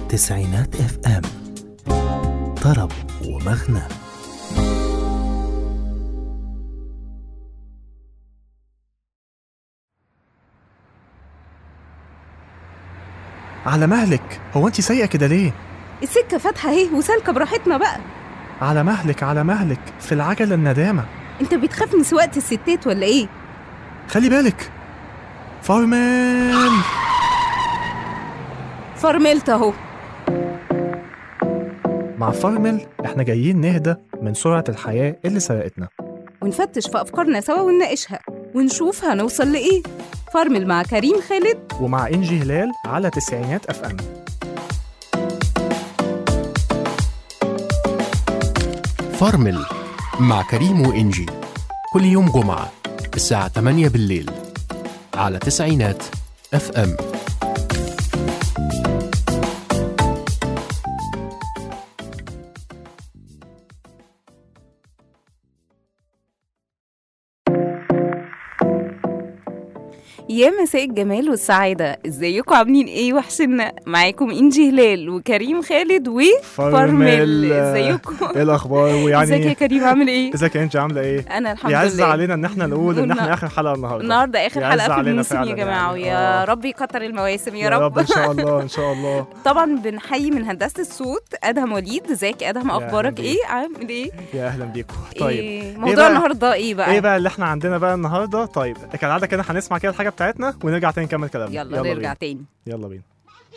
تسعينات اف ام طرب ومغنى على مهلك هو انت سايقه كده ليه السكة فاتحة اهي وسالكة براحتنا بقى على مهلك على مهلك في العجله الندامه انت بتخاف من سواقة الستات ولا ايه؟ خلي بالك فارمان فرملت اهو مع فارمل احنا جايين نهدى من سرعه الحياه اللي سرقتنا ونفتش في أفكارنا سوا ونناقشها ونشوف هنوصل لإيه فرمل مع كريم خالد ومع انجي هلال على تسعينات اف ام فرمل مع كريم وإنجي كل يوم جمعة الساعة 8 بالليل على تسعينات اف ام يا مساء الجمال والسعادة ازيكم عاملين ايه وحشنا معاكم انجي هلال وكريم خالد وفرمل ازيكم ايه الاخبار ازيك يا ويعني كريم عامل ايه ازيك يا انجي عامله ايه انا الحمد يعز لله علينا ان احنا نقول ان احنا والنا- اخر حلقه النهارده النهارده اخر يعز حلقه في علينا الموسم يا فعلاً جماعه يعني. ويا آه. رب يكتر المواسم يا, يا رب ان شاء رب الله ان شاء الله طبعا بنحيي من هندسه الصوت ادهم وليد ازيك يا ادهم يا اخبارك أهلا ايه عامل ايه يا اهلا بيكم طيب إيه موضوع بقى؟ النهارده ايه بقى ايه بقى اللي احنا عندنا بقى النهارده طيب كالعاده كده هنسمع كده الحاجه بتاعتنا ونرجع تاني نكمل كلامنا يلا, نرجع بينا. تاني يلا بينا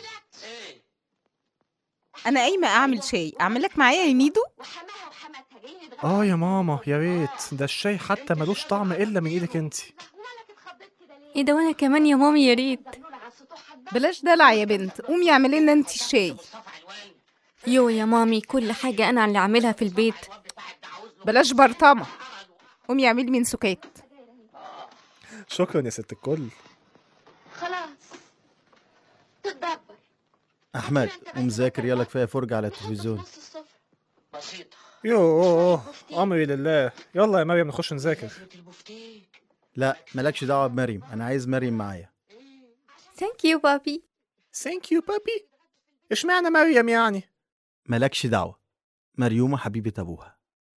انا قايمه اعمل شاي اعمل لك معايا يا ميدو اه يا ماما يا ريت ده الشاي حتى ملوش طعم الا من ايدك انت ايه ده وانا كمان يا مامي يا ريت بلاش دلع يا بنت قومي اعملي لنا انت الشاي يو يا مامي كل حاجة انا اللي اعملها في البيت بلاش برطمه قومي اعملي من سكات شكرا يا ست الكل خلاص تتدبر احمد قوم ذاكر يلا كفايه فرجه على التلفزيون نص الصفر يوه امري لله يلا يا مريم نخش نذاكر لا مالكش دعوه بمريم انا عايز مريم معايا ثانك يو بابي ثانك يو بابي اشمعنى مريم يعني مالكش دعوه مريومه حبيبه ابوها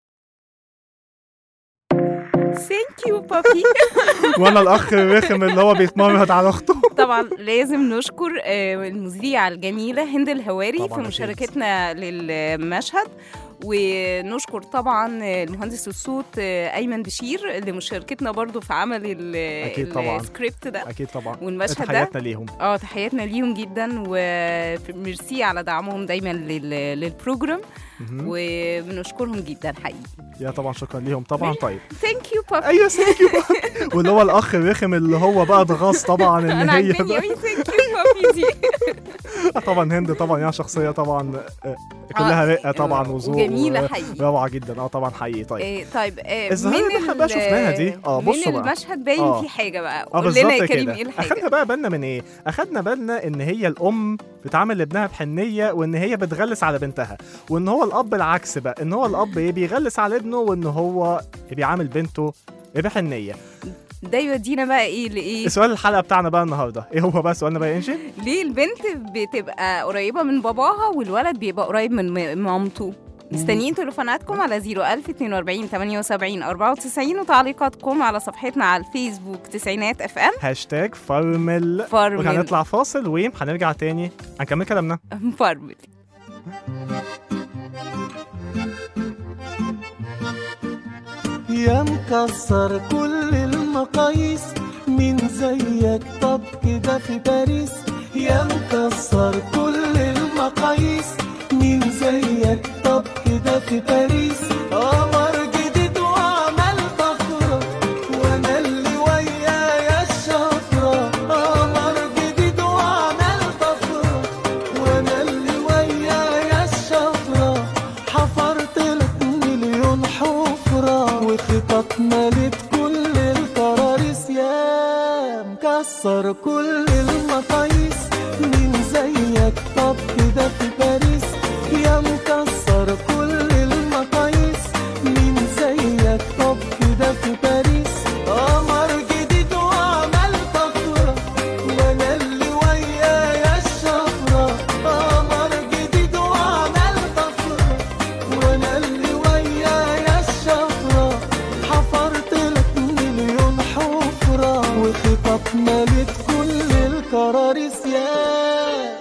ثانك يو بابي وانا الاخ الرخم اللي هو بيتمرد على اخته طبعا لازم نشكر آه، المذيعه الجميله هند الهواري طبعاً في أكيد. مشاركتنا للمشهد ونشكر طبعا المهندس الصوت آه، ايمن بشير لمشاركتنا برضو في عمل ال- أكيد طبعاً. السكريبت ده اكيد طبعا والمشهد ده تحياتنا ليهم اه تحياتنا ليهم جدا وميرسي على دعمهم دايما لل- للبروجرام مهم. وبنشكرهم جدا حقيقي يا طبعا شكرا ليهم طبعا طيب ثانك يو بابي ايوه ثانك يو واللي هو الاخ الرخم اللي هو بقى اتغاظ طبعا ان انا هي عجباني بقى قوي ثانك يو بابي دي طبعا هند طبعا يعني شخصيه طبعا آه، كلها آه، رقه طبعا وذوق وجميله و- حقيقي روعه جدا اه طبعا حقيقي طيب إيه طيب إيه الظاهرة من اللي احنا بقى ال- شفناها دي. آه، بصوا من بقى. المشهد باين آه. في حاجه بقى اه قول لنا يا بالظبط كريم كده ايه اخدنا الحاجه بقى بالنا من ايه اخدنا بالنا ان هي الام بتعامل ابنها بحنيه وان هي بتغلس على بنتها وان هو الاب العكس بقى ان هو الاب ايه بيغلس على ابنه وان هو بيعامل بنته بحنيه ده يودينا بقى ايه لايه سؤال الحلقه بتاعنا بقى النهارده ايه هو بقى سؤالنا بقى يا انجي ليه البنت بتبقى قريبه من باباها والولد بيبقى قريب من م- مامته مستنيين تليفوناتكم على 01042 78 94 وتعليقاتكم على صفحتنا على الفيسبوك تسعينات اف ام هاشتاج فرمل فرمل وهنطلع فاصل وهنرجع تاني هنكمل كلامنا فرمل يا مكسر كل المقاييس مين زيك طب كده في باريس يا مكسر كل المقاييس مين زيك طب كده في باريس قمر جديد وعمل طفرة وانا اللي ويايا الشفرة قمر جديد وعمل طفرة وانا اللي ويايا الشفرة حفرت لك مليون حفرة وخطط ملت كل الكراريس يا مكسر كل المقاييس مين زيك طب كده في باريس يا مكسر كل المقاييس مين الكراريس يا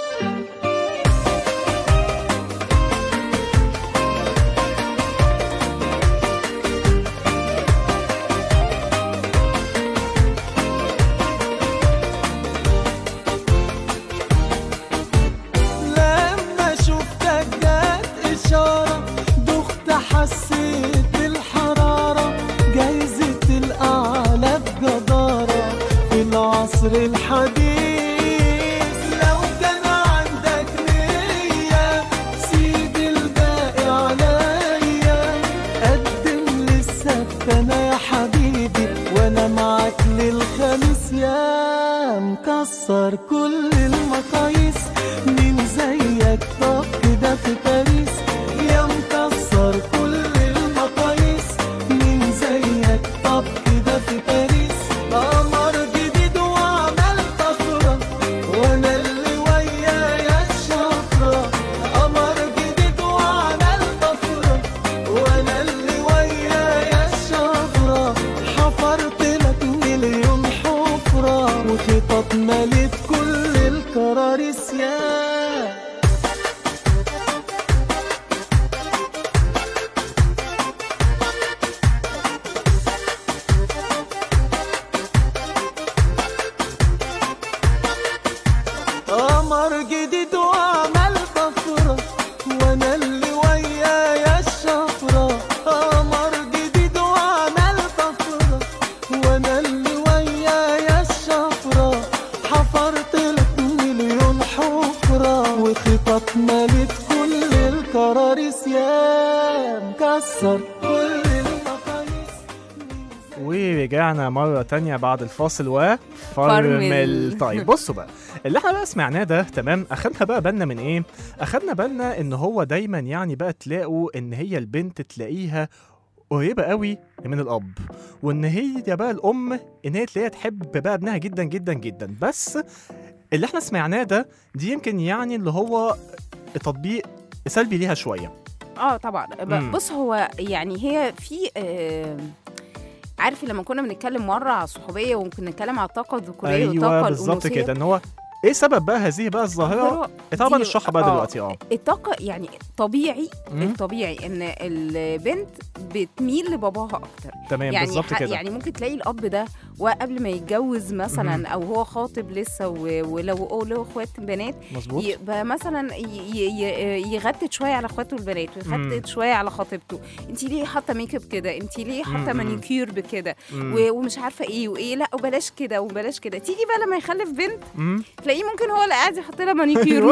لما شفتك جت إشارة دخت حسيت بالحرارة جايزة الأعلى بجدارة في العصر الحديث لو كان عندك نية سيب الباقي عليا قدم للسبت أنا يا حبيبي وأنا معاك للخميس يا مكسر كل المقاييس مين زيك طب كده في باريس يا مكسر كل المقاييس مين زيك طب كده في باريس قمر جديد وعمل طفرة وانا اللي ويايا الشفرة قمر جديد وعمل طفرة وانا اللي ويايا الشفرة حفرت لك مليون حفرة وخطط مليت كل الكراريس يا قمر جديد وعمل طفرة وانا اللي ويايا الشفرة قمر جديد وعمل طفرة وانا اللي ويايا الشفرة حفرت لك مليون حفرة وخطط ملت كل الكراريس يا مكسر كل المقاييس ورجعنا مرة تانية بعد الفاصل و فرمل. فرمل طيب بصوا بقى اللي احنا بقى سمعناه ده تمام اخدنا بقى بالنا من ايه اخدنا بالنا ان هو دايما يعني بقى تلاقوا ان هي البنت تلاقيها قريبة قوي من الأب وإن هي بقى الأم إن هي تلاقيها تحب بقى ابنها جدا جدا جدا بس اللي احنا سمعناه ده دي يمكن يعني اللي هو تطبيق سلبي ليها شوية اه طبعا ب- مم. بص هو يعني هي في آه عارف لما كنا بنتكلم مره على الصحوبيه وممكن نتكلم على الطاقه الذكوريه والطاقه أيوه بالظبط الانوثيه كده إن هو إيه سبب بقى هذه بقى الظاهرة ظاهرة طبعا دي- الشرح بقى آه. دلوقتي اه الطاقه يعني طبيعي مم. الطبيعي ان البنت بتميل لباباها اكتر تمام يعني بالظبط ح- كده يعني ممكن تلاقي الاب ده وقبل ما يتجوز مثلا مهم. او هو خاطب لسه و- ولو له اخوات بنات مظبوط يبقى مثلا ي- ي- ي- يغتت شويه على اخواته البنات مم. ويغتت شويه على خطيبته انت ليه حاطه ميك اب كده انت ليه حاطه مم. مانيكير بكده مم. و- ومش عارفه ايه وايه لا وبلاش كده وبلاش كده تيجي بقى لما يخلف بنت مم. تلاقيه ممكن هو اللي قاعد يحط لها مانيكير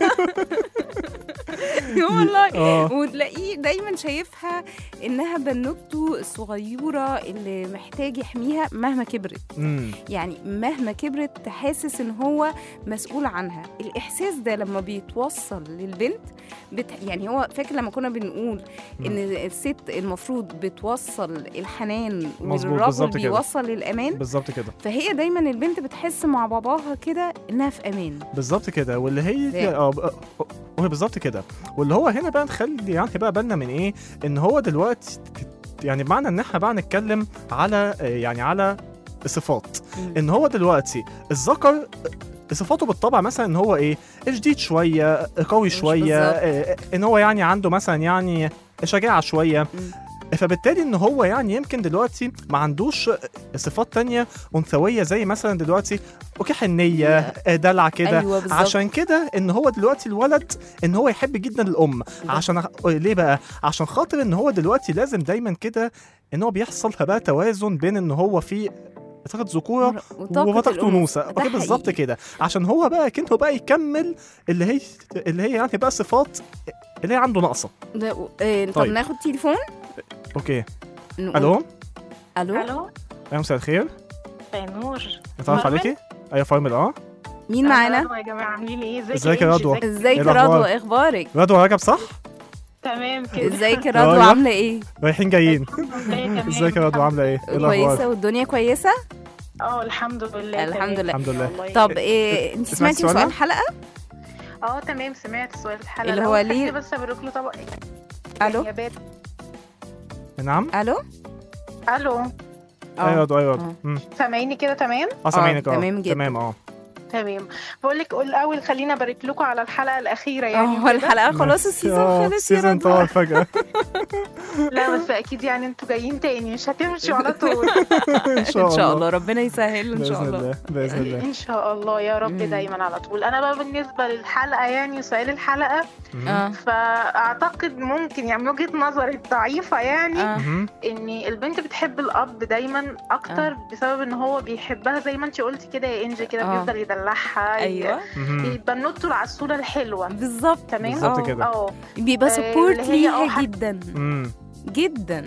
والله اه وتلاقيه دايما شايفها انها بنوته الصغيره اللي محتاج يحميها مهما كبرت مم. يعني مهما كبرت حاسس ان هو مسؤول عنها الاحساس ده لما بيتوصل للبنت بت... يعني هو فاكر لما كنا بنقول ان الست المفروض بتوصل الحنان مظبوط، والرجل بالظبط كده. بيوصل الامان بالظبط كده فهي دايما البنت بتحس مع باباها كده انها في امان بالظبط كده واللي هي فاهم. اه ب- وهي بالظبط كده واللي هو هنا بقى نخلي يعني بقى بالنا من ايه ان هو دلوقتي يعني بمعنى ان احنا بقى نتكلم على آه، يعني على الصفات مم. ان هو دلوقتي الذكر صفاته بالطبع مثلا ان هو ايه شديد شويه قوي مش شويه بالظبط. آه، ان هو يعني عنده مثلا يعني شجاعه شويه مم. فبالتالي ان هو يعني يمكن دلوقتي ما عندوش صفات تانية انثويه زي مثلا دلوقتي اوكي حنيه آه، دلع كده ايوه بالظبط عشان كده ان هو دلوقتي الولد ان هو يحب جدا الام عشان أخ- ليه بقى عشان خاطر ان هو دلوقتي لازم دايما كده ان هو بيحصل بقى توازن بين ان هو في طاقة ذكورة وطاقة أنوثة اوكي بالظبط كده عشان هو بقى كأنه بقى يكمل اللي هي اللي هي يعني بقى صفات اللي هي عنده ناقصة ده آه، طب طيب. ناخد تليفون اوكي نقول- الو الو الو ايوه مساء الخير نور نتعرف فرمل؟ عليكي ايوه فرمل اه مين معانا أهلا يا جماعه عاملين ايه ازيك ازيك يا إنجي؟ رضوى؟ ازيك؟ ازيك إيه يا الأخبار؟ رضوى اخبارك رضوى رجب صح تمام كده ازيك يا رضوى أيوة. عامله ايه رايحين جايين تمام. ازيك يا رضوى عاملة ايه ايه كويسه الأخبار والدنيا كويسه اه الحمد لله الحمد تمام. لله. الحمد لله والله. طب إيه انت سمعتي سمعتي سؤالنا؟ سؤال الحلقه اه تمام سمعت سؤال الحلقه اللي لو هو خليني ليه- بس ابارك له طبق الو يا بات نعم الو الو ايوه يا رضوى ايوه يا آه. رضوى. مم. سامعيني كده تمام اه سامعينك اه تمام جدا. تمام اه تمام بقول لك الاول خلينا ابارك لكم على الحلقه الاخيره يعني اه وكده. الحلقه خلاص السيزون آه، خلص يا السيزون رضوى طول فجأة لا بس اكيد يعني انتوا جايين تاني مش هتمشوا على طول إن شاء ان شاء الله الله ربنا يسهل ان شاء بإذن الله الله بإذن الله ان شاء الله يا رب مم. دايما على طول انا بقى بالنسبه للحلقه يعني سؤال الحلقه اه فاعتقد ممكن يعني من وجهه نظري الضعيفه يعني اه مهم. ان البنت بتحب الاب دايما اكتر بسبب ان هو بيحبها زي ما انت قلتي كده يا انجي كده آه. بيفضل يدلعها ايوه مهم. يبنوته العسوله الحلوه بالظبط تمام بالظبط آه. كده اه بيبقى آه، سبورت اللي هي اه ليها حت- جدا مم. جدا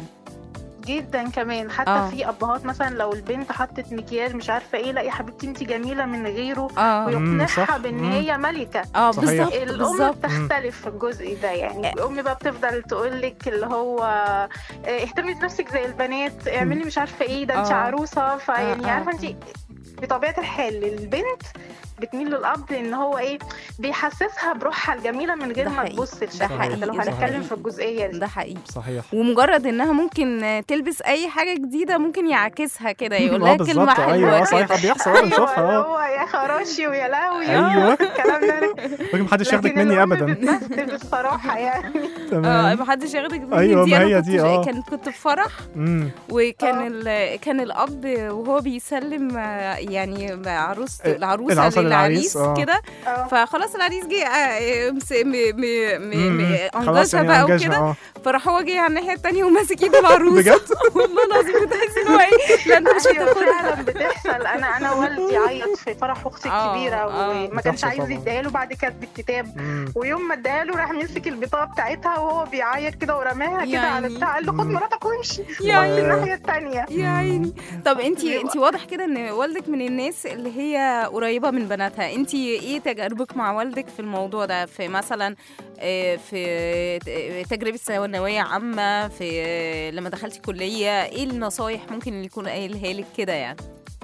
جدا كمان حتى آه. في ابهات مثلا لو البنت حطت مكياج مش عارفه ايه لا يا حبيبتي انت جميله من غيره اه مم، صح. ويقنعها بان مم. هي ملكه اه صحيح. بالظبط الام بالظبط بتختلف في الجزء ده يعني الام بقى بتفضل تقول لك اللي هو آه، اهتمي بنفسك زي البنات اعملي مش عارفه ايه ده انت آه. عروسه فيعني آه، عارفه آه. انت بطبيعه الحال البنت بتميل للاب لان هو ايه بيحسسها بروحها الجميله من غير ده ما حقيقي. تبص ده لشكلها حقيقي، لو ده هنتكلم حقيقي. في الجزئيه دي ده حقيقي صحيح ومجرد انها ممكن تلبس اي حاجه جديده ممكن يعكسها كده يقول اه لها كلمه بالظبط حلوه ايوه كده. صحيح بيحصل انا ايوه بشوفها اللي اه هو يا خراشي ويا لهوي أيوة. الكلام ده لكن محدش ياخدك لكن مني الأم ابدا بتمثل بالصراحه يعني اه تمام ما حدش ياخدك مني أيوة، دي ما أنا هي كنت دي، اه. كان كنت في فرح مم. وكان اه. ال... كان الاب وهو بيسلم آه، يعني عروس آه، العروسه العروسة للعريس للعريس، اه. كده اه فخلاص العريس جه آه، مس- م- م- م- مم. م- خلاص انجزها يعني بقى انجزها وكده اه فراح هو جه على الناحيه التانيه وماسك ايد العروسه بجد والله العظيم بتحس ان هو ايه لا انت مش ايوه هتاخدها فعلا بتحصل انا انا والدي عيط في فرح اختي اه، الكبيره اه. وما كانش بتحصل عايز طبعا. يديها له بعد كاتب الكتاب مم. ويوم ما اداها له راح مسك البطاقه بتاعتها وهو بيعيط كده ورماها كده على يعني. بتاع قال له خد مم. مراتك وامشي يا روح عيني. الناحيه الثانيه يا عيني طب انت انت واضح كده ان والدك من الناس اللي هي قريبه من بناتها انت ايه تجاربك مع والدك في الموضوع ده في مثلا آه، في ت- تجربه ثانويه عامه في آه، لما دخلتي كليه ايه النصايح ممكن اللي يكون قايلها لك كده يعني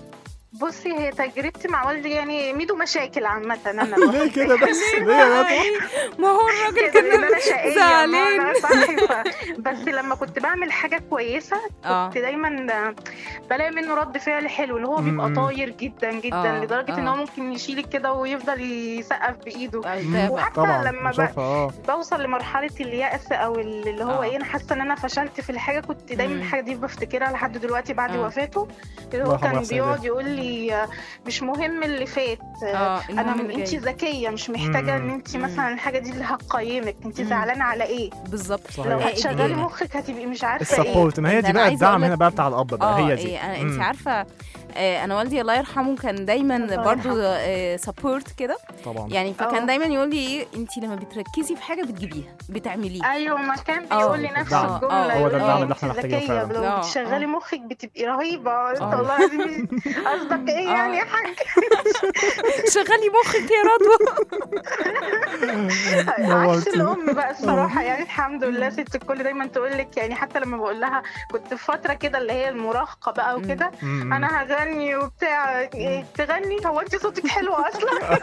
بصي هي تجربتي مع والدي يعني ميدو مشاكل عامه انا ليه كده بس ليه يا بنات؟ ما هو الراجل كده لأن كان انا شقيه زعلان. بمعنى صح ف- بس لما كنت بعمل حاجه كويسه اه كنت دايما بلاقي منه رد فعل حلو اللي هو بيبقى مم. طاير جدا جدا آه، لدرجه ان آه. هو ممكن يشيلك كده ويفضل يسقف بايده ده- وحتى طبعا لما ب- بشوفها اه بوصل لمرحله اليأس او اللي هو آه. ايه انا حاسه ان انا فشلت في الحاجه كنت دايما مم. الحاجه دي بفتكرها لحد دلوقتي بعد آه. وفاته اللي الله هو كان يرحمه بيقعد يقول لي آه، مش مهم اللي فات اه انا المهم من اللي انت جاي. ذكيه مش محتاجه ان مم. انت مم. مثلا الحاجه دي اللي هتقيمك انت مم. زعلانه على ايه بالظبط صحيح. لو إيه، هتشغلي إيه. مخك هتبقي مش عارفه ايه السبورت ما هي ده دي أنا بقى عايزة الدعم أقولك- هنا بقى بتاع الاب بقى اه هي دي إيه انا مم. انت عارفه آه انا والدي الله يرحمه كان دايما الله برضو سبورت كده طبعا يعني فكان اه. دايما يقول لي ايه انت لما بتركزي في حاجه بتجيبيها بتعمليها ايوه ما كان اه. بيقول لي نفس الدعم. الجمله اه، هو ده يقول لي الدعم اللي انت احنا محتاجينه ذكيه فعلا. لو اه، بتشغلي اه. مخك بتبقي رهيبه قلت اه. والله العظيم قصدك ايه اه. يعني يا حاج شغلي مخك يا رضوى عكس نورتي. الام بقى الصراحه يعني الحمد لله ست الكل دايما تقول لك يعني حتى لما بقول لها كنت في فتره كده اللي هي المراهقه بقى مم. وكده مم. انا هغني وبتاع إيه، تغني هو انت صوتك حلو اصلا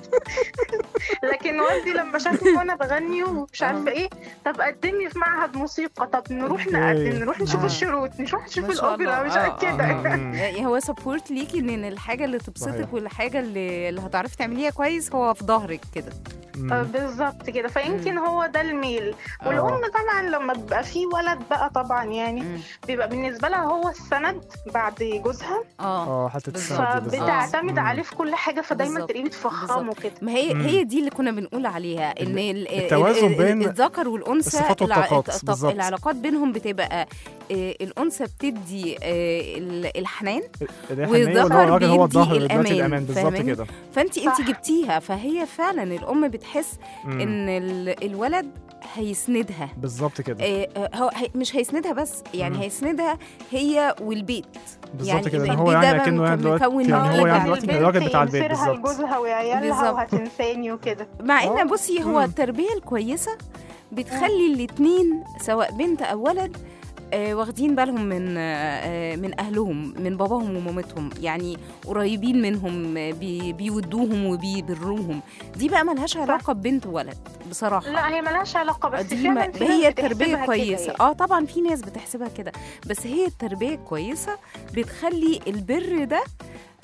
لكن والدي لما شافني وانا بغني ومش عارفه ايه طب قدمي في معهد موسيقى طب نروح اوكي. نقدم نروح نشوف آه. الشروط نروح نشوف ما شاء الاوبرا الله. مش آه، عارف آه، كده آه. مم. يعني هو سبورت ليكي ان الحاجه اللي تبسطك صحيح. والحاجه اللي, اللي هتعرفي تعمليها كويس هو في ظهرك كده مم. آه، بالظبط كده فيمكن هو ده الميل آه. والام طبعا لما بيبقى في ولد بقى طبعا يعني مم. بيبقى بالنسبه لها هو السند بعد جوزها اه اه حته بالظبط. السند دي بالظبط. فبتعتمد مم. عليه في كل حاجه فدايما بالظبط. تلاقيه بتفخمه كده ما هي مم. هي دي اللي كنا بنقول عليها ان ال- ال- التوازن ال- بين الذكر والانثى الصفات الع- والطاقات، الط- بالظبط. العلاقات بينهم بتبقى آه، الانثى بتدي آه، ال- الحنان الحنيه والذكر واللي هو الراجل هو بيدي الظهر دلوقتي الأمان، الامان بالظبط فاهماني؟ كده فانت انت صح. جبتيها فهي فعلا الام بتحس مم. ان ال- الولد هيسندها بالظبط كده آه، آه، هو هي- مش هيسندها بس يعني مم. هيسندها هي والبيت بالظبط كده ان البيت هو ده يعني بقى كأنه يعني مكون دلوقتي من يعني هو إيه يعني بقى؟ دلوقتي البنت الراجل بتاع البيت ينسرها بالظبط لجوزها وعيالها بالظبط. وهتنساني وكده مع ان آه. بصي هو مم. التربيه الكويسه بتخلي الاتنين سواء بنت او ولد آه، واخدين بالهم من آه، آه، من اهلهم من باباهم ومامتهم يعني قريبين منهم آه، بي بيودوهم وبيبروهم دي بقى ملهاش علاقه ببنت وولد بصراحه لا هي ملهاش علاقه بس دي فعلا ما في ناس هي بتحسبها التربيه كده كويسه يعني. اه طبعا في ناس بتحسبها كده بس هي التربيه كويسه بتخلي البر ده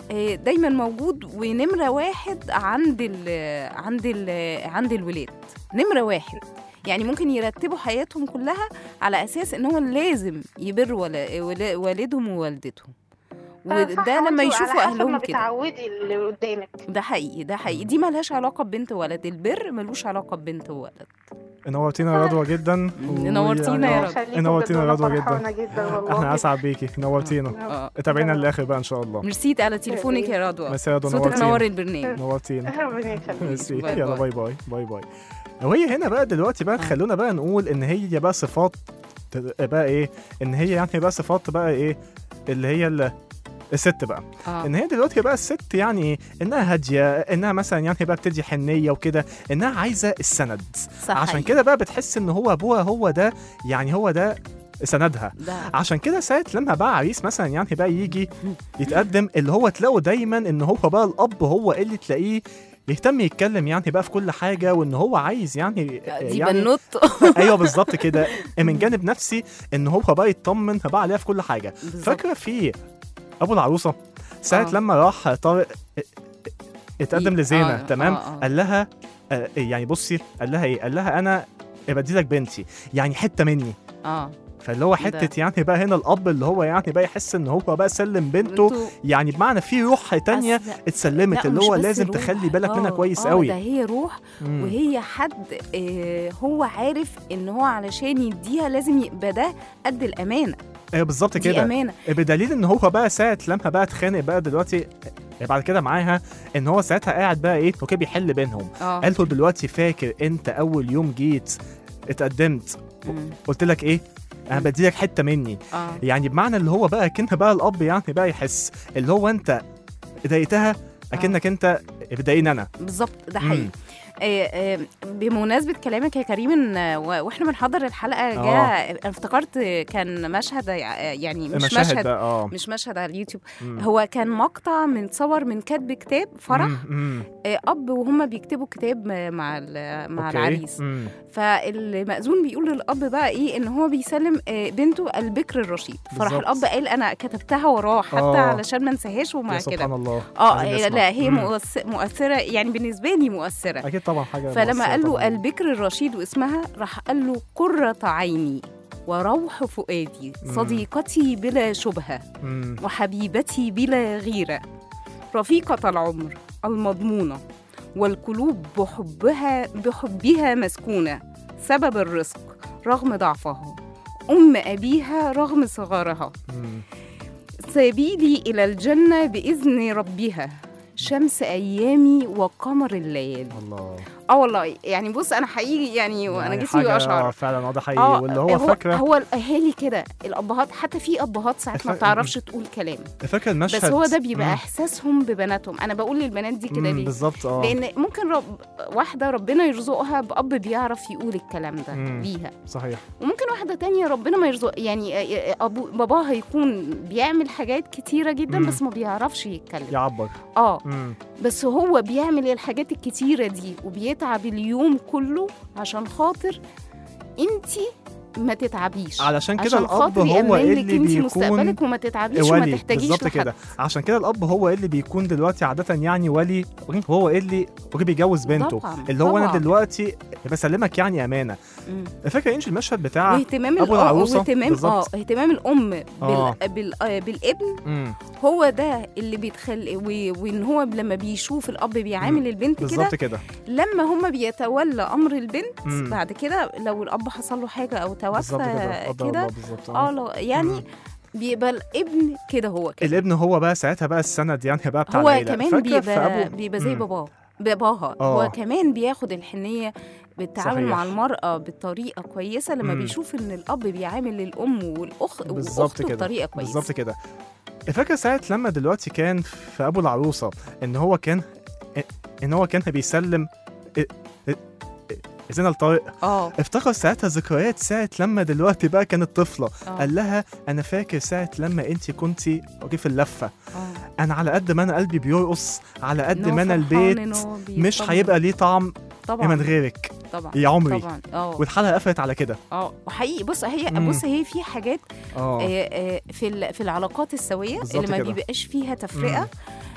آه، دايما موجود ونمره واحد عند ال عند ال عند الولاد نمره واحد يعني ممكن يرتبوا حياتهم كلها على اساس ان هو لازم يبر ولا- ولا- والدهم ووالدتهم وده صح، لما وانتوا يشوفوا على حسب اهلهم ما كده بتعودي اللي قدامك ده حقيقي ده حقيقي دي ملهاش علاقه ببنت وولد البر ملوش علاقه ببنت وولد نورتينا يا رضوى جدا نورتينا يا ويعني- رضوى. خليكم نورتينا يا بجد، رضوى أنا جدا فرحانة جدا والله احنا اسعد بيكي نورتينا اه تابعينا للاخر بقى ان شاء الله ميرسي على تليفونك يا رضوى ميرسي يا رضوى صوتك نورتينا. نور البرنامج نورتينا ربنا يخليك ميرسي باي يلا باي. باي باي باي باي وهي هنا بقى دلوقتي بقى خلونا بقى نقول ان هي بقى صفات بقى ايه ان هي يعني بقى صفات بقى ايه اللي هي ال- الست بقى اه ان هي دلوقتي بقى الست يعني ايه انها هاديه انها مثلا يعني بقى بتدي حنيه وكده انها عايزه السند صح عشان حقيقي. كده بقى بتحس ان هو ابوها هو ده يعني هو ده سندها ده عشان كده ساعة لما بقى عريس مثلا يعني بقى يجي يتقدم اللي هو تلاقوا دايما ان هو بقى الاب هو اللي تلاقيه يهتم يتكلم يعني بقى في كل حاجه وان هو عايز يعني دي يعني بنوت ايوه بالظبط كده من جانب نفسي ان هو بقى يطمن بقى عليها في كل حاجه بالظبط. فاكره في ابو العروسه ساعه آه. لما راح طارق اتقدم إيه؟ لزينه آه، تمام آه، آه. قال لها آه، يعني بصي قال لها ايه قال لها انا بدي لك بنتي يعني حته مني اه فاللي هو حته يعني بقى هنا الاب اللي هو يعني بقى يحس ان هو بقى سلم بنته بنته يعني بمعنى في روح تانية أصل- اتسلمت لا، اللي مش هو بس لازم روح. تخلي بالك منها آه، كويس آه، قوي ده هي روح مم. وهي حد آه هو عارف ان هو علشان يديها لازم يبقى ده قد الامانه ايوه بالظبط دي كده امانه بدليل ان هو بقى ساعه لما بقى اتخانق بقى دلوقتي بعد كده معاها ان هو ساعتها قاعد بقى ايه اوكي بيحل بينهم اه قال له دلوقتي فاكر انت اول يوم جيت اتقدمت مم. قلت لك ايه انا بدي لك حته مني اه يعني بمعنى اللي هو بقى كأن بقى الاب يعني بقى يحس اللي هو انت ضايقتها اكنك انت بتضايقني انا بالظبط ده حقيقي مم. آه، آه، بمناسبة كلامك يا كريم إن آه، و- واحنا بنحضر الحلقة آه. جاء أنا افتكرت كان مشهد آه، يعني مش المشاهد مشهد ده اه مش مشهد على اليوتيوب مم. هو كان مقطع متصور من كتب كتاب فرح مم، مم. آه، اب وهم بيكتبوا كتاب م- مع ال- مع أوكي. العريس مم. فالمأذون بيقول للاب بقى ايه ان هو بيسلم آه، بنته البكر الرشيد فراح بالظبط. الاب قال انا كتبتها وراه حتى آه. علشان ما انساهاش ومع يا كده سبحان الله اه عايزين هي- نسمع. لا هي مم. مؤس- مؤثره يعني بالنسبه لي مؤثره اكيد طبعا حاجه فلما مؤثرة قال له طبعاً. البكر الرشيد واسمها راح قال له قرة عيني وروح فؤادي مم. صديقتي بلا شبهة مم. وحبيبتي بلا غيرة رفيقة العمر المضمونة والقلوب بحبها بحبها مسكونة سبب الرزق رغم ضعفها أم أبيها رغم صغرها مم. سبيلي إلى الجنة بإذن ربها شمس أيامي وقمر الليالي الله اه والله يعني بص انا حقيقي يعني وانا يعني جسمي حاجة- اه بيقشعر فعلا اه ده حقيقي واللي هو فاكره هو الاهالي كده الابهات حتى في ابهات ساعات ما الفرق- بتعرفش تقول كلام فاكره المشهد بس هو ده بيبقى مم. احساسهم ببناتهم انا بقول للبنات دي كده مم، ليه بالظبط اه لان ممكن رب واحده ربنا يرزقها باب بيعرف يقول الكلام ده مم. ليها صحيح وممكن واحده تانية ربنا ما يرزق يعني ابو باباها يكون بيعمل حاجات كتيره جدا مم. بس ما بيعرفش يتكلم يعبر اه مم. بس هو بيعمل الحاجات الكتيرة دي وبيتعب اليوم كله عشان خاطر انتي ما تتعبيش علشان كده عشان الاب خاطر هو يأمن لك اللي انتي بيكون مستقبلك وما تتعبيش وما ولي تحتاجيش بالظبط لحد. كده عشان كده الاب هو اللي بيكون دلوقتي عاده يعني ولي هو اللي هو بيجوز بنته طبعاً، اللي هو انا طبعاً. دلوقتي بسلمك يعني امانه مم. فاكره انش المشهد بتاع واهتمام أبو الأ- العروسة واهتمام اه بالظبط. اهتمام الام بال... آه. بال... آه، بالابن مم. هو ده اللي بيتخلي و... وان هو لما بيشوف الاب بيعامل البنت كده بالظبط كده لما هم بيتولى امر البنت مم. بعد كده لو الاب حصل له حاجه او بالظبط كده توفى قدر الله كده بالظبط اه لا يعني مم. بيبقى الابن كده هو كده الابن هو بقى ساعتها بقى السند يعني بقى بتاع هو العيلة. كمان فاكرة في بيبقى أبو- بيبقى زي مم. باباه باباها آه. هو كمان بياخد الحنيه بالتعامل صحيح. مع المرأة بطريقة كويسة لما مم. بيشوف إن الأب بيعامل الأم والأخ بالظبط وأخته كده بطريقة كويسة بالظبط كده فاكر ساعة لما دلوقتي كان في أبو العروسة إن هو كان إن هو كان بيسلم زينة لطارق اه افتكر ساعتها ذكريات ساعة لما دلوقتي بقى كانت طفلة آه. قال لها أنا فاكر ساعة لما أنت كنتي أوكي في اللفة اه أنا على قد ما أنا قلبي بيرقص على قد إن هو ما أنا فرحان البيت إن هو مش بيطمن. هيبقى ليه طعم طبعا من غيرك طبعا يا عمري طبعا اه والحلقة قفلت على كده اه وحقيقي بص هي مم. بص هي في حاجات اه آه، آه، في ال- في العلاقات السويه بالظبط اللي ما كده. بيبقاش فيها تفرقه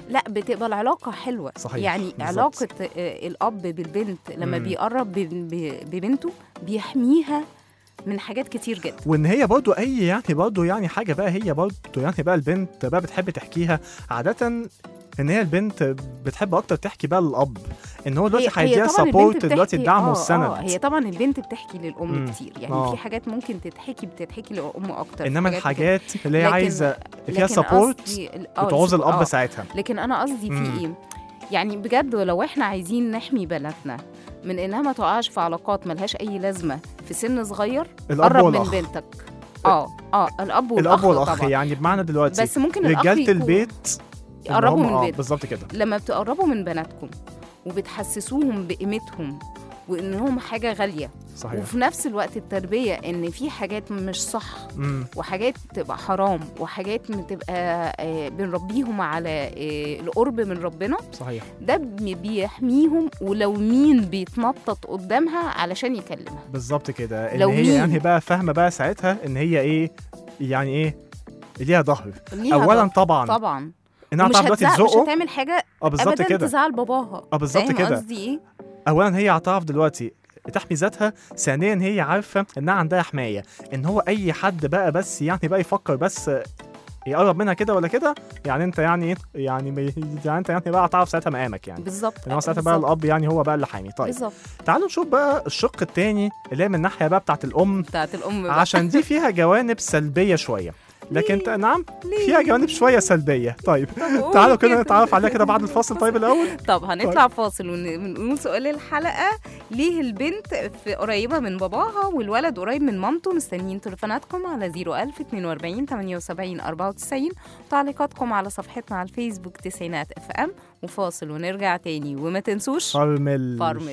لا بتبقى العلاقة حلوة صحيح، يعني بالظبط. علاقة آه، الأب بالبنت لما مم. بيقرب ب- ب- ببنته بيحميها من حاجات كتير جدا وان هي برضو اي يعني برضو يعني حاجه بقى هي برضو يعني بقى البنت بقى بتحب تحكيها عاده ان هي البنت بتحب اكتر تحكي بقى للاب ان هو دلوقتي هيديها طبعاً البنت سبورت دلوقتي بتحكي- الدعم آه، والسند آه هي طبعا البنت بتحكي للأم مم. كتير يعني آه. في حاجات ممكن تتحكي بتتحكي للأم أكتر انما حاجات الحاجات اللي هي لكن- عايزه فيها لكن سبورت قصدي ال- آه، بتعوز السبورت- الاب آه. ساعتها لكن انا قصدي مم. في ايه يعني بجد لو احنا عايزين نحمي بناتنا من انها ما تقعش في علاقات ملهاش اي لازمه في سن صغير الاب قرب والاخ من بنتك اه اه الاب والاخ الاب والاخ طبعا يعني بمعنى دلوقتي بس ممكن الاخ رجاله يكون- البيت إن يقربوا هم- من اه البيت بالظبط كده لما بتقربوا من بناتكم وبتحسسوهم بقيمتهم وانهم حاجه غاليه صحيح وفي نفس الوقت التربيه ان في حاجات مش صح مم. وحاجات تبقى حرام وحاجات بتبقى آه، بنربيهم على آه، القرب من ربنا صحيح ده بي- بيحميهم ولو مين بيتنطط قدامها علشان يكلمها بالظبط كده ان لو هي مين- يعني بقى فاهمه بقى ساعتها ان هي ايه يعني ايه ليها ظهر ليها اولا ظهر. طبعا طبعا انها ومش تعرف دلوقتي هتزعق مش تزقه هتعمل حاجه اه بالظبط ابدا كده تزعل باباها اه بالظبط فاهم كده قصدي ايه اولا هي هتعرف دلوقتي تحمي ذاتها ثانيا هي عارفه انها عندها حمايه ان هو اي حد بقى بس يعني بقى يفكر بس يقرب منها كده ولا كده يعني انت يعني ايه يعني م- يعني انت يعني بقى هتعرف ساعتها مقامك يعني بالظبط ان هو ساعتها بقى بالظبط. الاب يعني هو بقى اللي حامي طيب بالظبط تعالوا نشوف بقى الشق التاني اللي هي من الناحيه بقى بتاعت الام بتاعت الام بقى. عشان دي فيها جوانب سلبيه شويه لكن ليه؟ ت- نعم ليه؟ فيها جوانب شويه سلبيه طيب قول تعالوا كده كده. نتعرف عليها كده بعد الفاصل طيب الاول طب هنطلع فاصل ونقول سؤال الحلقه ليه البنت في قريبه من باباها والولد قريب من مامته مستنيين تليفوناتكم على 01000 42 78 94 وتعليقاتكم على صفحتنا على الفيسبوك تسعينات اف ام وفاصل ونرجع تاني وما تنسوش فرمل فرمل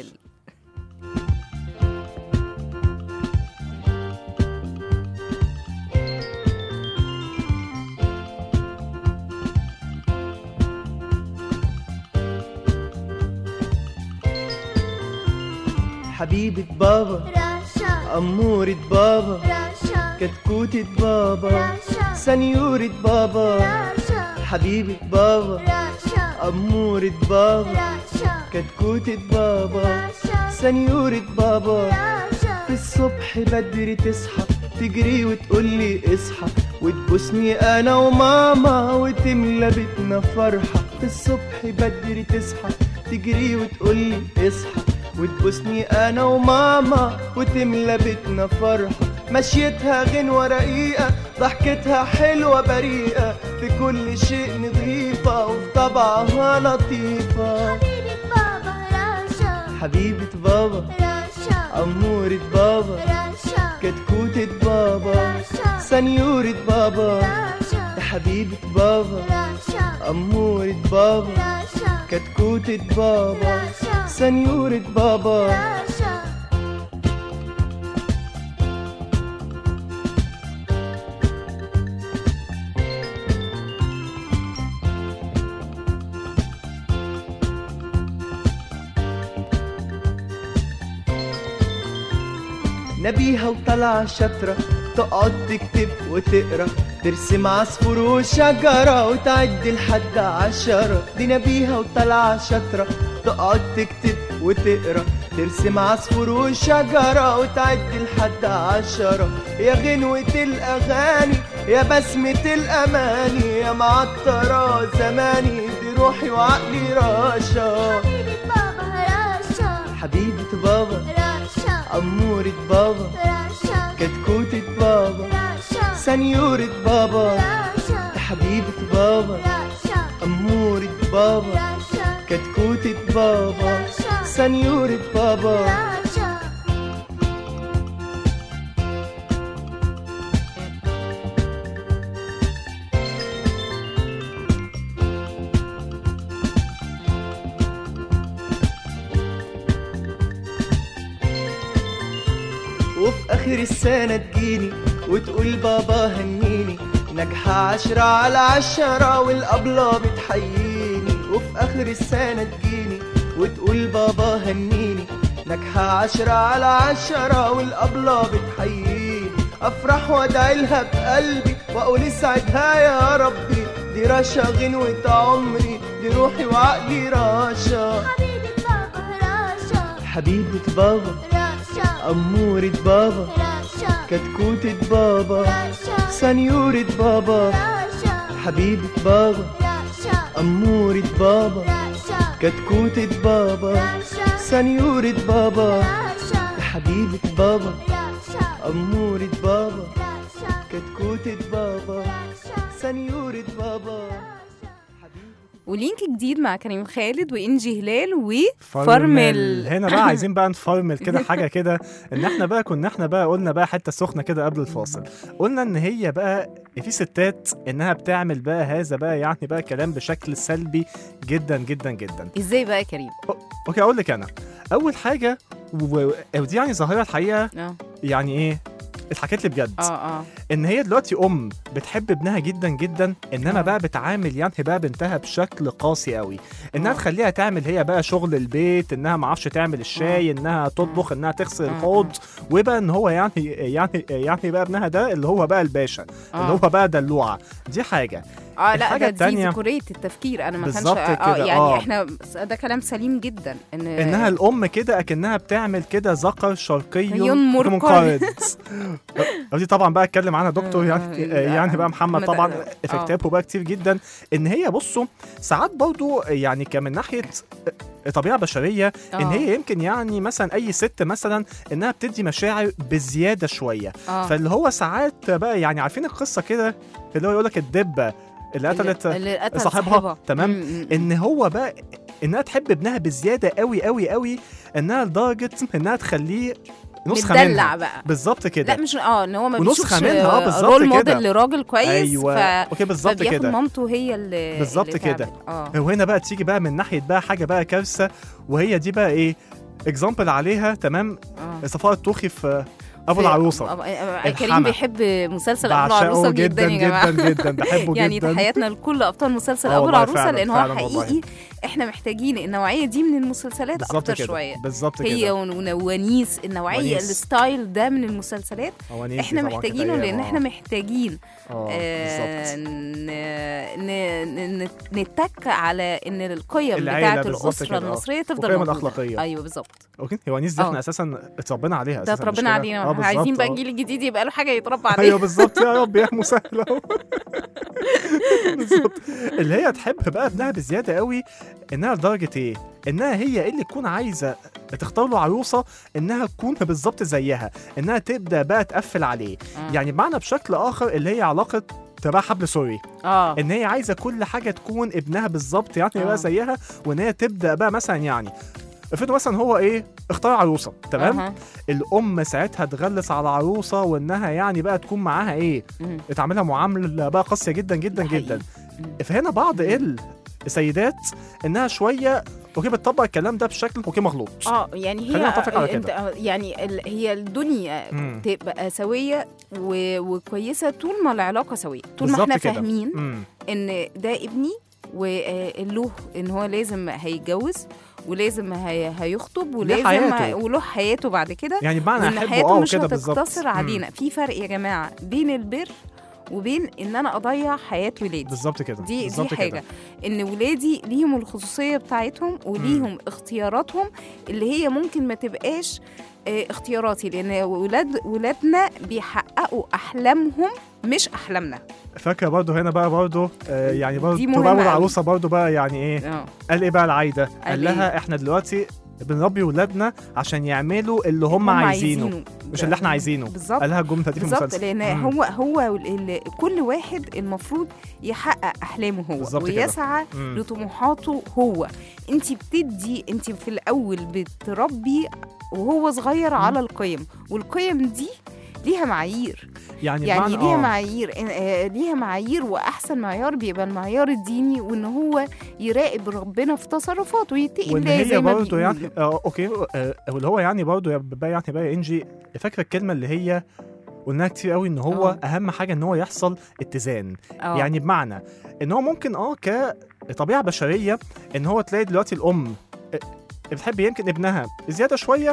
حبيبة بابا رشا أمورة بابا رشا كتكوتة بابا رشا سنيورة بابا رشا حبيبة بابا رشا أمورة بابا رشا كتكوتة بابا رشا سنيورة بابا رشا في الصبح بدري تصحى تجري وتقولي اصحى وتبوسني انا وماما وتملى بيتنا فرحة في الصبح بدري تصحى تجري وتقولي اصحى وتبوسني انا وماما وتملى بيتنا فرحة مشيتها غنوة رقيقة ضحكتها حلوة بريئة في كل شيء نظيفة وفي طبعها لطيفة حبيبة بابا رشا حبيبة بابا رشا أمورة بابا رشا كتكوتة بابا رشا سنيورة بابا رشا حبيبة بابا رشا أمورة بابا رشا كتكوتة بابا رشا سنيورة بابا رشا نبيها وطلع شطرة تقعد تكتب وتقرا ترسم عصفور وشجرة وتعد لحد عشرة دي نبيها وطلع شطرة تقعد تكتب وتقرا ترسم عصفور وشجرة وتعد لحد عشرة يا غنوة الأغاني يا بسمة الأماني يا معطرة زماني دي روحي وعقلي راشا حبيبة بابا رشا حبيبة بابا رشا أمورة بابا رشا كتكوتة بابا رشا سنيورة بابا رشا حبيبة بابا رشا أمورة بابا رشا كتكوتة بابا رشا سنيورة بابا رشا وفي آخر السنة تجيني وتقول بابا هنيني ناجحة عشرة على عشرة والأبلة بتحييني وفي آخر السنة تجيني وتقول بابا هنيني ناجحة عشرة على عشرة والأبلة بتحييني أفرح وأدعي لها بقلبي وأقول اسعدها يا ربي دي رشا غنوة عمري دي دي روحي وعقلي راشا حبيبة بابا راشا حبيبة بابا راشا أمورة بابا راشا كتكوتة بابا راشا سنيورة بابا راشا حبيبة بابا راشا أمورة بابا راشا كتكوتة بابا راشا سنيورة بابا راشا حبيبة بابا راشا أمورة بابا راشا كتكوتة بابا راشا سنيورة بابا ولينك جديد مع كريم خالد وانجي هلال فرمل وفرمل هنا بقى عايزين بقى نفرمل كده حاجه كده ان احنا بقى كنا احنا بقى قلنا بقى حته سخنه كده قبل الفاصل قلنا ان هي بقى في ستات انها بتعمل بقى هذا بقى يعني بقى كلام بشكل سلبي جدا جدا جدا ازاي بقى يا كريم اوكي اقول لك انا اول حاجه و- ودي يعني ظاهره الحقيقه اه يعني ايه اتحكت لي بجد اه اه ان هي دلوقتي ام بتحب ابنها جدا جدا انما آه. بقى بتعامل يعني بقى بنتها بشكل قاسي قوي انها آه. تخليها تعمل هي بقى شغل البيت انها ما اعرفش تعمل الشاي انها تطبخ انها تغسل آه. الحوض وبقى ان هو يعني يعني يعني بقى ابنها ده اللي هو بقى الباشا اللي آه. هو بقى دلوعه دي حاجه اه لا الحاجة ده دي التانية- ذكورية التفكير انا ما كانش بالظبط اه كده، يعني آه. احنا ده كلام سليم جدا ان انها الام كده اكنها بتعمل كده ذكر شرقي يون مرقد. منقرض ودي طبعا بقى اتكلم عنها دكتور آه، يعني لا، يعني بقى محمد محمد، طبعا آه. في كتابه بقى كتير جدا ان هي بصوا ساعات برضو يعني كمن ناحيه طبيعه بشريه ان آه. هي يمكن يعني مثلا اي ست مثلا انها بتدي مشاعر بزياده شويه اه فاللي هو ساعات بقى يعني عارفين القصه كده اللي هو يقول لك الدبه اللي قتلت اللي قتل صاحبها تمام مم، مم، ان هو بقى انها تحب ابنها بزياده قوي قوي قوي انها لدرجه انها تخليه نسخه متدلع منها بقى بالظبط كده لا مش اه ان هو ما ونسخة بيشوفش منها، آه، بالظبط رول كده. موديل لراجل كويس ايوه ف... اوكي بالظبط فبياخد كده مامته هي اللي بالظبط اللي كده. تعمل. اه وهنا بقى تيجي بقى من ناحيه بقى حاجه بقى كارثه وهي دي بقى ايه اكزامبل عليها تمام اه صفاء الطوخي في ابو في- العروسه أب- آه، كريم الحما. بيحب مسلسل ابو بعشقه العروسه جدا جدا يا جماعه جدا جدا بحبه يعني جدا تحياتنا لكل ابطال مسلسل آه ابو والله العروسه فعلاً، لان هو فعلاً والله. حقيقي احنا محتاجين النوعيه دي من المسلسلات بالظبط اكتر كده شويه بالظبط هي كده ون- ونوانيس النوعيه ونيس. الستايل ده من المسلسلات أوانيس دي احنا طبعاً كانت محتاجينه أيام، لان آه. احنا محتاجين اه آه، بالظبط ن- ن- ن- نتك على ان القيم العيلة بتاعه بالظبط الاسره كده، آه. المصريه تفضل والقيم موجودة. الأخلاقية. ايوه بالظبط اوكي هو نيس دي آه. احنا اساسا اتربينا عليها ده أساساً، مش اتربينا كده؟ علينا آه، احنا عايزين بالظبط، بقى آه. الجيل الجديد يبقى له حاجه يتربى عليها ايوه بالظبط يا رب يا مسهل أهو. بالظبط اللي هي تحب بقى ابنها بزياده قوي انها لدرجه ايه؟ انها هي اللي تكون عايزه تختار له عروسه انها تكون بالظبط زيها انها تبدا بقى تقفل عليه آه. يعني بمعنى بشكل اخر اللي هي علاقه تبع حبل سوري اه ان هي عايزه كل حاجه تكون ابنها بالظبط يعني آه. بقى زيها وان هي تبدا بقى مثلا يعني افرضوا مثلا هو ايه اختار عروسه تمام أها. الام ساعتها تغلس على عروسه وانها يعني بقى تكون معاها ايه مم. تعملها معامله بقى قاسيه جدا جدا ده حقيقي. جدا مم. فهنا بعض السيدات انها شويه اوكي بتطبق الكلام ده بشكل اوكي مغلوط اه يعني هي خلينا نتفق على انت يعني ال- هي الدنيا مم. تبقى سويه و... وكويسه طول ما العلاقه سويه طول ما بالظبط احنا كده. فاهمين مم. ان ده ابني وله ان هو لازم هيتجوز ولازم هي... هيخطب ولازم حياته. وله حياته بعد كده يعني بمعنى وان احبه حياته اه مش وكده بالظبط هتقتصر مم. علينا في فرق يا جماعه بين البر وبين ان انا اضيع حياه ولادي بالظبط كده دي بالظبط دي كده. حاجه ان ولادي ليهم الخصوصيه بتاعتهم وليهم اختياراتهم اللي هي ممكن ما تبقاش آه، اختياراتي لان ولاد ولادنا بيحققوا احلامهم مش احلامنا فاكره برضه هنا بقى برضه آه يعني برضه دي مهمة بقى أوي. العروسه برضه بقى يعني ايه اه قال ايه بقى العايده قال قال لها احنا دلوقتي بنربي ولادنا عشان يعملوا اللي هم, عايزينه مش اللي احنا عايزينه بالظبط قالها الجمله دي في بالظبط المسلسل لان مم. هو هو ال- ال- كل واحد المفروض يحقق احلامه هو بالظبط كده. ويسعى مم. لطموحاته هو انت بتدي انت في الاول بتربي وهو صغير على القيم والقيم دي ليها معايير يعني, يعني بمعنى- ليها آه. معايير آه، ليها معايير واحسن معيار بيبقى المعيار الديني وان هو يراقب ربنا في تصرفاته ويتقي وان الله هي زي ما برضه بيقولوا. يعني آه اوكي آه واللي هو يعني برضه يا بقى يعني بقى انجي فاكره الكلمه اللي هي قلناها كتير قوي ان هو آه. اهم حاجه ان هو يحصل اتزان آه. يعني بمعنى ان هو ممكن اه كطبيعه بشريه ان هو تلاقي دلوقتي الام آه، بتحب يمكن ابنها زياده شويه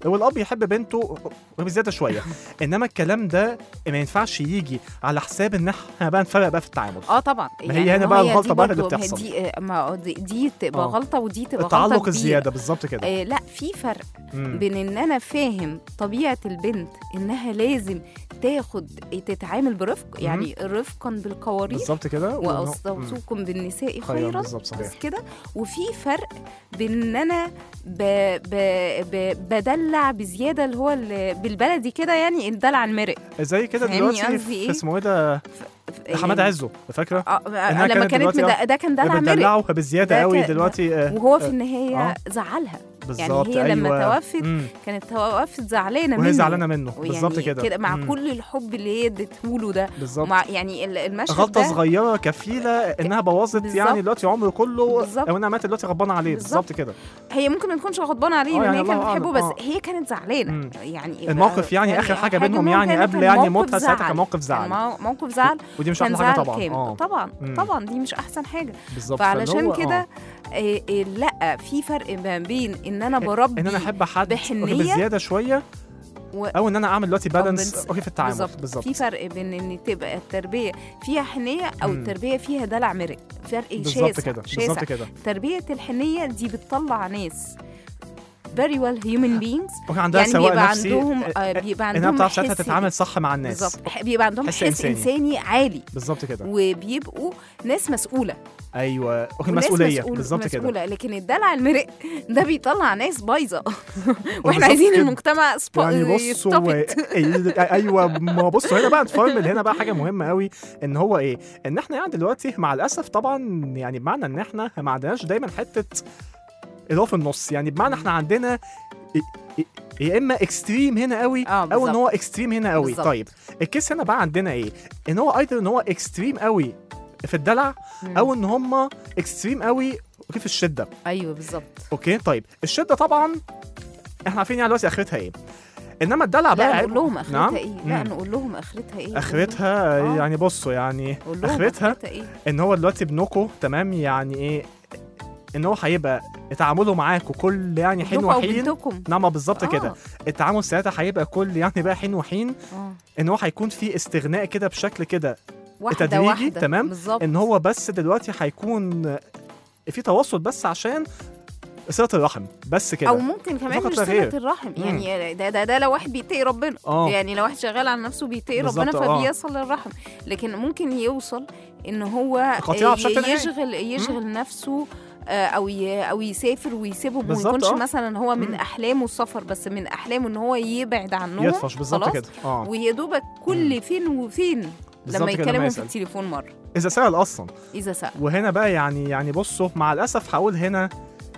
هو الاب يحب بنته بزياده شويه انما الكلام ده ما ينفعش يجي على حساب ان احنا بقى نفرق بقى في التعامل اه طبعا ما هي هنا بقى دي الغلطة بقى اللي برضو- ما هي بتحصل. دي آه، ما دي, دي تبقى آه. غلطه ودي تبقى غلطه التعلق كبيرة. الزياده بالظبط كده آه لا في فرق مم. بين ان انا فاهم طبيعه البنت انها لازم تاخد تتعامل برفق يعني رفقا بالقوارير بالظبط كده وإنه- مم. واستوصوكم بالنساء خيرا خيرا بالظبط صحيح بس كده وفي فرق بين ان انا ب... ب... ب... بدلع بزياده اللي هو ال- بالبلدي كده يعني الدلع المرق زي كده فاهمني دلوقتي قصدي في إيه؟ اسمه ايه ده حماد يعني- عزه فاكره اه إنها لما كانت كانت دلوقتي مد... ده كان دلع مرق بتدلعه بزياده ده قوي كان- دلوقتي آه، وهو في آه، النهايه آه. زعلها بالظبط هي لما أيوة. توفت مم. كانت توفت زعلانه منه وهي زعلانه منه ويعني بالظبط كده كده مع مم. كل الحب اللي هي اديتهوله ده بالظبط مع يعني ال- المشهد غلطه ده صغيره كفيله انها بوظت بالظبط. يعني دلوقتي عمره كله بالظبط. او انها ماتت دلوقتي غضبانه عليه بالظبط. بالظبط كده هي ممكن ما تكونش غضبانه عليه آه، لان يعني هي كانت الله بتحبه أعلم. بس هي كانت زعلانه مم. يعني الموقف يعني آخر حاجة بينهم إنهم يعني كان- قبل كان يعني موقف موتها ساعتها كان زعل. موقف زعل. مو- موقف زعل ودي مش كان احلى حاجه زعل طبعا كامل اه طبعا مم. طبعا دي مش احسن حاجه بالظبط فعلشان فاللي هو- كده آه. إيه إيه لا في فرق ما بين ان انا بربي ان انا احب حد بحنية بزياده شويه و... او ان انا اعمل دلوقتي بالانس بالانس. اوكي في التعامل بالظبط بالظبط في فرق بين ان تبقى التربيه فيها حنيه او مم. التربيه فيها دلع مرق فرق بالظبط شاسع كده شاسع بالظبط كده تربيه الحنيه دي بتطلع ناس very well human beings اوكي عندها يعني سواء بيبقى نفسي عندهم آه، آه، بيبقى انها عندهم بتعرف ساعتها حس- تتعامل صح مع الناس بالظبط ح- بيبقى عندهم حس حس, إنساني. إنساني. عالي بالظبط كده وبيبقوا ناس مسؤوله ايوه اوكي وناس مسؤوليه مسؤول- بالظبط كده مسؤوله لكن الدلع المرق ده بيطلع ناس بايظه بالظبط واحنا عايزين كده. المجتمع سبا... يعني بصوا ايوه ما بصوا هنا بقى نفرمل هنا بقى حاجه مهمه قوي ان هو ايه ان احنا يعني دلوقتي مع الاسف طبعا يعني بمعنى ان احنا ما عندناش دايما حته اللي هو في النص يعني بمعنى احنا عندنا ي- ي- يا اما اكستريم هنا قوي اه او ان بالظبط. هو اكستريم هنا قوي بالظبط. طيب الكيس هنا بقى عندنا ايه ان هو ايضا ان هو اكستريم قوي في الدلع مم. او ان هم اكستريم قوي اوكي في الشده ايوه بالظبط اوكي طيب الشده طبعا احنا عارفين يعني دلوقتي اخرتها ايه انما الدلع بقى لا عيب- نقول لهم اخرتها نعم؟ ايه لا مم. نقول لهم اخرتها ايه اخرتها آه. يعني بصوا يعني قول لهم اخرتها اخرتها ايه ان هو دلوقتي ابنكم تمام يعني ايه ان هو هيبقى تعامله معاكم كل يعني حين ابنكم أو وحين بنتكم نعم بالظبط آه. كده التعامل ساعتها هيبقى كل يعني بقى حين وحين اه ان هو هيكون في استغناء كده بشكل كده واحده تدريجي، واحده تمام؟ بالظبط ان هو بس دلوقتي هيكون في تواصل بس عشان صله الرحم بس كده او ممكن كمان فقط مش لا غير. صله الرحم يعني ده, ده ده لو واحد بيتقي ربنا اه يعني لو واحد شغال على نفسه بيتقي ربنا بالظبط، آه. فبيصل للرحم لكن ممكن يوصل ان هو قطيعة ي- بشكل نهائي. يشغل يشغل نفسه آه، او ي- او يسافر ويسيبهم وما بالظبط، يكونش آه. مثلا هو من مم. احلامه السفر بس من احلامه ان هو يبعد عنهم يطفش بالظبط خلاص؟ كده اه ويا دوبك كل فين وفين بالظبط لما كده يتكلموا في يسأل. التليفون مره اذا سأل اصلا اذا سأل وهنا بقى يعني يعني بصوا مع الاسف هقول هنا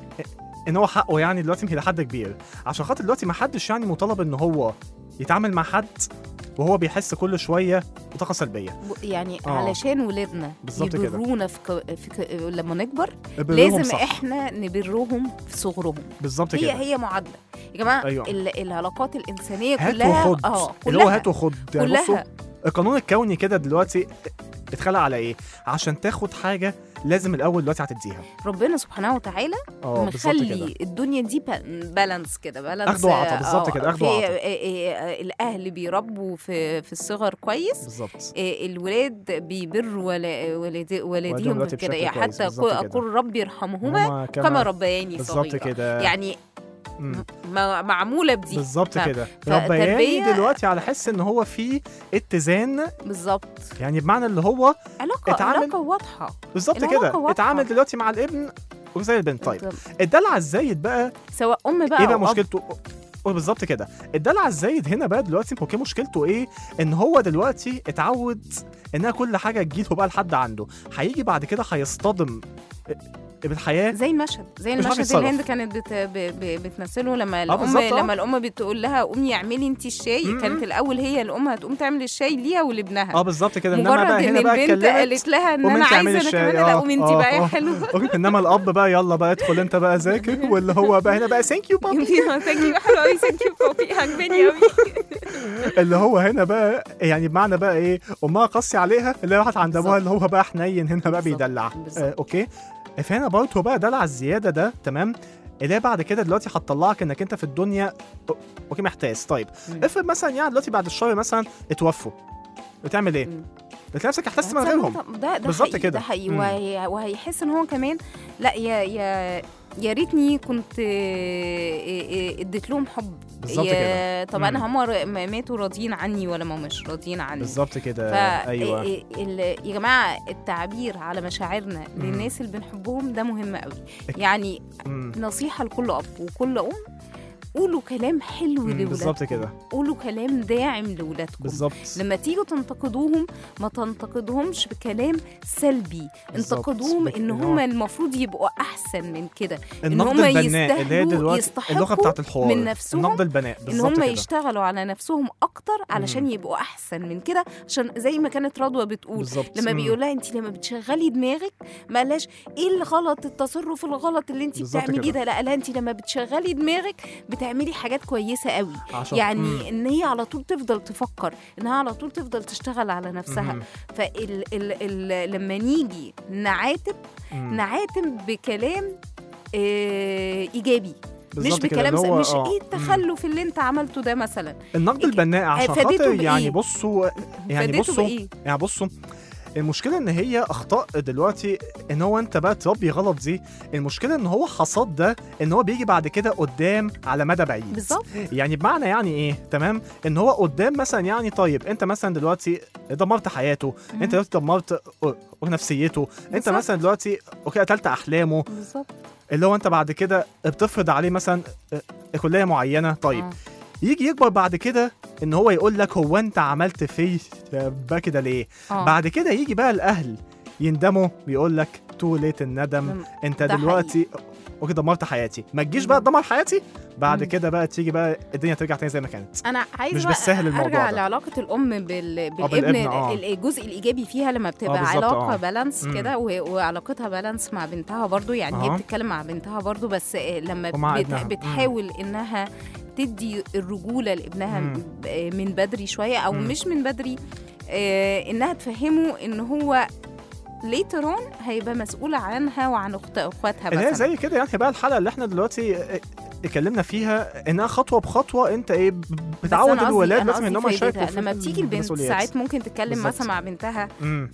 ان هو حقه يعني دلوقتي يمكن لحد كبير عشان خاطر دلوقتي ما حدش يعني مطالب ان هو يتعامل مع حد وهو بيحس كل شويه بطاقه سلبيه ب- يعني آه. علشان ولادنا بالظبط كده. يبرونا في, ك... في ك... لما نكبر برهم لازم صح. احنا نبرهم في صغرهم بالظبط هي كده هي معادله يا جماعه أيوة. ال... العلاقات الانسانيه هات كلها وخد اه اللي هو كلها هات وخد يعني بصوا كلها القانون الكوني كده دلوقتي اتخلق على ايه عشان تاخد حاجه لازم الاول دلوقتي هتديها ربنا سبحانه وتعالى اه بالظبط كده مخلي الدنيا دي با- بالانس كده بالانس أخد وعطا، آه، بالظبط آه، كده، أخد في- وعطا. آه، آه، آه، الاهل بيربوا في في الصغر كويس بالظبط آه، الولاد بيبروا ولا- ولاد- والديهم دلوقتي كده بشكل يعني كويس، حتى بالظبط كده. اقول رب يرحمهما هما كما ربياني بالظبط صغيرا كده يعني مم. م- معموله بدي بالظبط ف- كده فتربية- ربياني دلوقتي على حس ان هو في اتزان بالظبط يعني بمعنى اللي هو علاقه اتعامل- علاقه واضحه بالظبط العلاقة كده واضحة. اتعامل دلوقتي مع الابن وزي البنت طيب الدلع الزايد بقى سواء ام بقى ايه بقى أو أب. مشكلته أو بالظبط كده الدلع الزايد هنا بقى دلوقتي اوكي مشكلته ايه ان هو دلوقتي اتعود انها كل حاجه تجيله بقى لحد عنده هيجي بعد كده هيصطدم بالحياه زي المشهد زي مش عارف المشهد يتصرف. اللي هند كانت بت... ب... ب... بتمثله لما الام بالظبط، آه. لما الام بتقول لها قومي اعملي انت الشاي م-م. كانت الاول هي الام هتقوم تعمل الشاي ليها ولابنها اه بالظبط كده انما مجرد بقى ان هنا بقى البنت اتكلمت قالت لها ان قومي انا انت اعملي عايزه انا الشاي. كمان لا آه، قومي انت آه، بقى يا آه. حلوه أوكي، انما الاب بقى يلا بقى ادخل انت بقى ذاكر واللي هو بقى هنا بقى ثانك يو بابي ثانك يو حلوه قوي ثانك يو كوفي عجباني قوي اللي هو هنا بقى يعني بمعنى بقى ايه امها قاسي عليها اللي هي راحت عند ابوها اللي هو بقى حنين هنا بقى بالظبط، بيدلع بالظبط. آه اوكي فهنا برضه بقى دلع الزياده ده تمام اللي هي بعد كده دلوقتي هتطلعك انك انت في الدنيا أو- اوكي محتاس طيب مم. افرض مثلا يعني دلوقتي بعد الشر مثلا اتوفوا بتعمل ايه؟ مم. بتلاقي نفسك احتست من تصدق غيرهم طب ده ده بالظبط حقيقي كده. ده حقيقي مم. وهي وهيحس ان هو كمان لا يا يا يا ريتني كنت آه، آه، اديت لهم حب بالظبط يا- طب انا مم. هم ماتوا راضيين عني ولا ما مش راضيين عني بالظبط كده فا ايوه ال- ال- يا جماعه التعبير على مشاعرنا مم. للناس اللي بنحبهم ده مهم قوي يعني مم. نصيحه لكل اب وكل ام قولوا كلام حلو مم، لولادكم بالظبط كده قولوا كلام داعم لولادكم بالظبط لما تيجوا تنتقدوهم ما تنتقدوهمش بكلام سلبي بالظبط. انتقدوهم بك- ان إن هم هو- المفروض يبقوا احسن من كده ان النقد هم البناء اللي هي يستاهلوا دلوقتي يستحقوا اللغه بتاعت الحوار من نفسهم النقد البناء ان بالظبط هم كده يشتغلوا على نفسهم اكتر علشان مم. يبقوا احسن من كده عشان زي ما كانت رضوى بتقول بالظبط لما مم. بيقول لها انت لما بتشغلي دماغك ما قالهاش ايه الغلط التصرف الغلط اللي انت بالظبط بتعمليه كده. ده لا قالها انت لما بتشغلي دماغك بتعملي حاجات كويسه قوي عشان- يعني مم. ان هي على طول تفضل تفكر انها على طول تفضل تشتغل على نفسها مم. فال ال ال لما نيجي نعاتب مم. نعاتب بكلام آه ايجابي مش بالظبط كده، بكلام اللي س- هو- مش آه. ايه مم. التخلف اللي انت عملته ده مثلا النقد البناء عشان فادته خاطر بإيه؟ يعني بصوا يعني فادته بصوا بايه يعني بصوا المشكلة ان هي اخطاء دلوقتي ان هو انت بقى تربي غلط دي المشكلة ان هو حصاد ده ان هو بيجي بعد كده قدام على مدى بعيد بالظبط يعني بمعنى يعني ايه تمام ان هو قدام مثلا يعني طيب انت مثلا دلوقتي دمرت حياته مم. انت دلوقتي دمرت نفسيته انت بالظبط. مثلا دلوقتي اوكي قتلت احلامه بالظبط اللي هو انت بعد كده بتفرض عليه مثلا اه، كليه معينه طيب آه. يجي يكبر بعد كده ان هو يقول لك هو انت عملت في بقى كده ليه آه. بعد كده يجي بقى الاهل يندموا بيقول لك تو ليت الندم مم. انت ده دلوقتي اوكي دمرت حياتي ما تجيش بقى تدمر حياتي بعد مم. كده بقى تيجي بقى الدنيا ترجع تاني زي ما كانت انا عايزه مش بقى بالسهل الموضوع ارجع ده. لعلاقه الام بال... بالابن, بالابن، آه. ال- الجزء الايجابي فيها لما بتبقى بالظبط، علاقه آه. بالانس مم. كده و... وعلاقتها بالانس مع بنتها برضو يعني هي أها. بتتكلم مع بنتها برضو بس آه، لما ومع بت... ابنها. مم. بتحاول انها تدي الرجوله لابنها مم. ب- من بدري شويه او مم. مش من بدري آه انها تفهمه ان هو ليتر اون هيبقى مسؤول عنها وعن أخت... اخواتها اللي هي مثلا زي كده يعني بقى الحلقه اللي احنا دلوقتي اه، اتكلمنا فيها انها خطوه بخطوه انت ايه ب- بس بتعود أنا قصدي- الولاد أنا لازم ان قصدي هم يشاركوا فايدتها. في لما ال- بتيجي البنت المسؤوليات. ساعات ممكن تتكلم بالظبط. مثلا مع بنتها مم.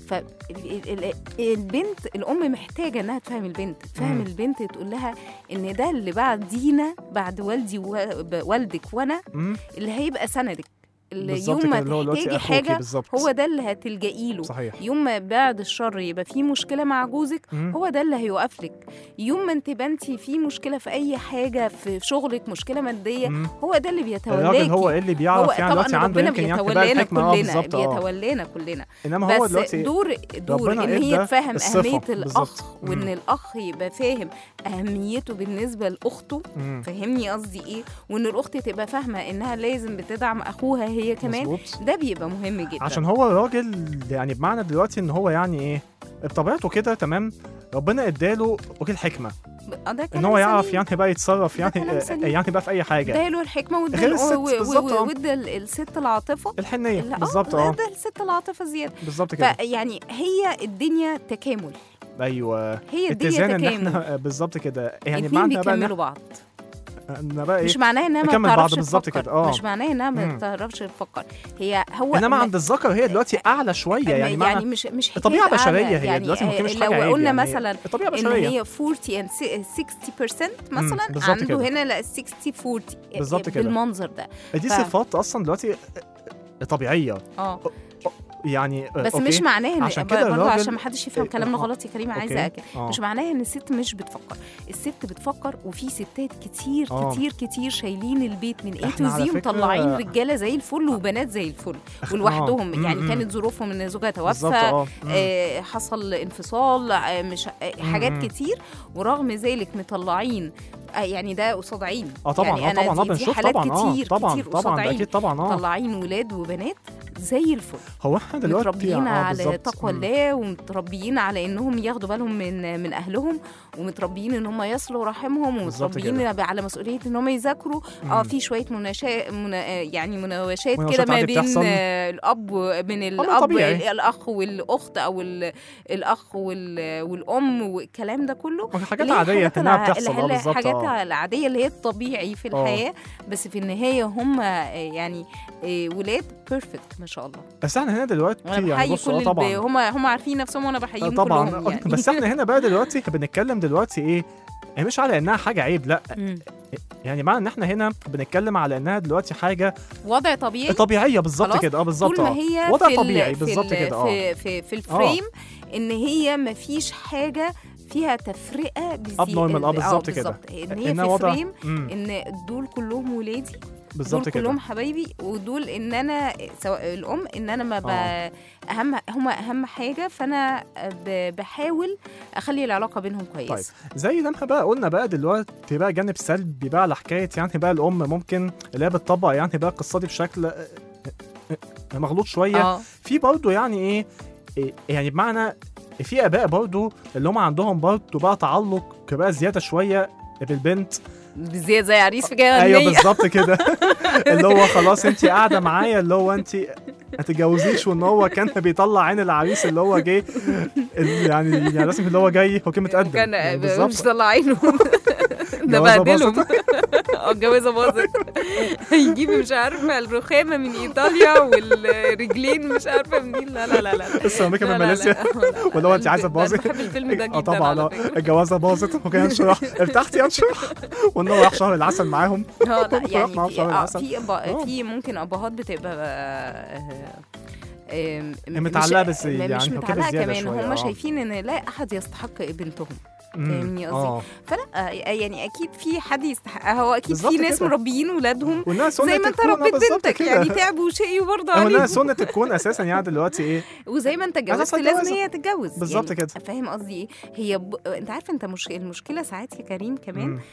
فالبنت الام محتاجه انها تفهم البنت تفهم مم. البنت تقول لها ان ده اللي بعدينا بعد والدي ووالدك وانا مم. اللي هيبقى سندك اللي بالظبط يوم ما كده، اللي هو دلوقتي تحتاجي أخوكي حاجه بالظبط. هو ده اللي هتلجئي له صحيح يوم ما بعد الشر يبقى في مشكله مع جوزك مم. هو ده اللي هيوقف لك يوم ما انت بنتي في مشكله في اي حاجه في شغلك مشكله ماديه مم. هو ده اللي بيتولاكي الراجل هو إيه اللي بيعرف هو يعني طبعا دلوقتي عنده ربنا يمكن يعني بقى بيتولانا الحكمه اه كلنا بالظبط اه بيتولانا كلنا انما هو بس دلوقتي دور دور ربنا ان هي إدى تفهم الصفة. اهميه بالظبط. الاخ وان مم. الاخ يبقى فاهم اهميته بالنسبه لاخته مم. فهمني قصدي ايه وان الاخت تبقى فاهمه انها لازم بتدعم اخوها هي كمان مظبوط. ده بيبقى مهم جدا عشان هو راجل يعني بمعنى دلوقتي ان هو يعني ايه بطبيعته كده تمام ربنا اداله اوكي الحكمه آه، ده ان كلام هو يعرف سليم. يعني بقى يتصرف يعني كلام سليم. يعني بقى في اي حاجه اداله الحكمه وادى غير ال- الست، و- و- بالظبط، آه. وادى ال- الست العاطفه الحنيه لا، بالظبط اه ادى الست العاطفه زياده بالظبط كده فيعني هي الدنيا تكامل ايوه هي الدنيا اتزان ان تكامل احنا بالظبط كده يعني اتنين معنى بقى إن بيكملوا بعض إحنا بقى ايه مش معناها انها ما نكمل بعض بتعرفش بالظبط تفكر كده، آه. مش معناها انها ما مم. بتعرفش تفكر هي هو انما ما- عند الذكر هي دلوقتي اعلى شويه يعني يعني, معنى يعني مش مش حكايه الطبيعة أعلى، بشرية هي يعني دلوقتي ممكن مش لو حاجة عيب قلنا يعني مثلا الطبيعه ان بشريه هي 40 and 60% مثلا بالظبط عنده كده. هنا لا 60 40 بالظبط كده. بالمنظر ده دي ف- صفات اصلا دلوقتي طبيعيه اه يعني بس أوكي. مش معناها ان عشان كده برضه الراجل- عشان ما حدش يفهم إيه، كلامنا آه. غلط يا كريم عايزه أوكي. اكد آه. مش معناها ان الست مش بتفكر الست بتفكر وفي ستات كتير آه. كتير كتير شايلين البيت من اي تو إحنا على زي فكرة- ومطلعين رجاله زي الفل وبنات زي الفل آه. ولوحدهم م- يعني م. كانت ظروفهم ان زوجها بالظبط توفى اه مم. آه، حصل انفصال آه، مش آه، حاجات مم. كتير ورغم ذلك مطلعين آه، يعني ده قصاد عين اه طبعا يعني اه أنا طبعا اه دي, دي بنشوف حالات طبعا اه كتير طبعا كتير قصاد طبعا ده عين اكيد طبعا اه مطلعين ولاد وبنات زي الفل هو احنا دلوقتي متربيين آه، على بالظبط. تقوى مم. الله ومتربيين على انهم ياخدوا بالهم من من اهلهم ومتربيين ان هم يصلوا رحمهم بالظبط ومتربيين على مسؤوليه ان هم يذاكروا اه مم. في شويه مناشا منا يعني مناوشات مناوشات كده ما عادي بين بتحصل. آه، الاب من أمر الاب طبيعي. الاخ والاخت او ال- الاخ وال- والام والكلام ده كله حاجات اللي هي عاديه الحاجات انها الع- بتحصل اه اللي هي بالظبط الحاجات اه العاديه اللي هي الطبيعي في آه. الحياه بس في النهايه هم آه، يعني آه، ولاد بيرفكت ما شاء الله بس احنا هنا دلوقتي وانا يعني بحيي بصوا كل اه الب... طبعا هم هم عارفين نفسهم وانا بحييهم طبعا كلهم آه، يعني بس احنا هنا بقى دلوقتي بنتكلم دلوقتي ايه هي مش على انها حاجه عيب لا مم. يعني معنى ان احنا هنا بنتكلم على انها دلوقتي حاجه وضع طبيعي طبيعيه بالظبط خلاص؟ كده اه بالظبط طول ما اه هي وضع في ال- طبيعي في بالظبط ال- كده اه في في, في الفريم ان هي ما فيش حاجه فيها تفرقه بزي... Abnormal، آه، بالظبط كده. بالظبط. ان هي إنها في وضع- فريم مم، ان دول كلهم ولادي بالظبط دول كده كلهم حبايبي ودول ان انا سواء الام ان انا ما ب... آه. اهم هم اهم حاجه فانا ب... بحاول اخلي العلاقه بينهم كويسه طيب زي لما بقى قلنا بقى دلوقتي بقى جانب سلبي بقى على حكايه يعني بقى الام ممكن اللي هي بتطبق يعني بقى القصه دي بشكل آه، آه، مغلوط شويه اه في برضه يعني ايه إيه، يعني بمعنى في اباء برضه اللي هم عندهم برضه بقى تعلق بقى زياده شويه بالبنت بالذات زي عريس في جهه ايوه النية. بالظبط كده اللي هو خلاص انت قاعده معايا اللي هو انت ما تتجوزيش وان هو كان بيطلع عين العريس اللي هو جه ال- يعني يعني لازم اللي هو جاي هو كان متقدم كان مش بالظبط طلع عينه ده جوازة بهدلهم باظت. اه الجوازه باظت هيجيب مش عارفه الرخامه من ايطاليا والرجلين مش عارفه منين لا لا لا لا السيراميكا لا من لا لا. ماليزيا لا، لا. ولا هو انت عايزه أنا تبوظي بحب الفيلم ده اه جدا طبعا على اه فكرة. الجوازه باظت وما كانش راح ارتحت يا نشرح وان هو راح شهر العسل معاهم اه لا راح يعني معاهم في, شهر آه العسل في أبا آه. في ممكن ابهات بتبقى آه، آم، هي مش- متعلقة بس م- يعني مش هو كده متعلقه زيادة كمان شوية، هم آه. شايفين ان لا احد يستحق بنتهم مم. فاهمني قصدي؟ اه فلا آه، يعني اكيد في حد يستحقها هو اكيد بالظبط في ناس كده. مربيين ولادهم والناس زي ما انت ربيت بنتك يعني تعبوا وشقيوا برضه وانها عليهم سنه الكون اساسا يعني دلوقتي ايه وزي ما انت اتجوزت أساساً لازم جوازة. هي تتجوز بالظبط يعني كده. فاهم قصدي ايه هي ب... انت عارفه انت مش... المشكله ساعات يا كريم كمان مم.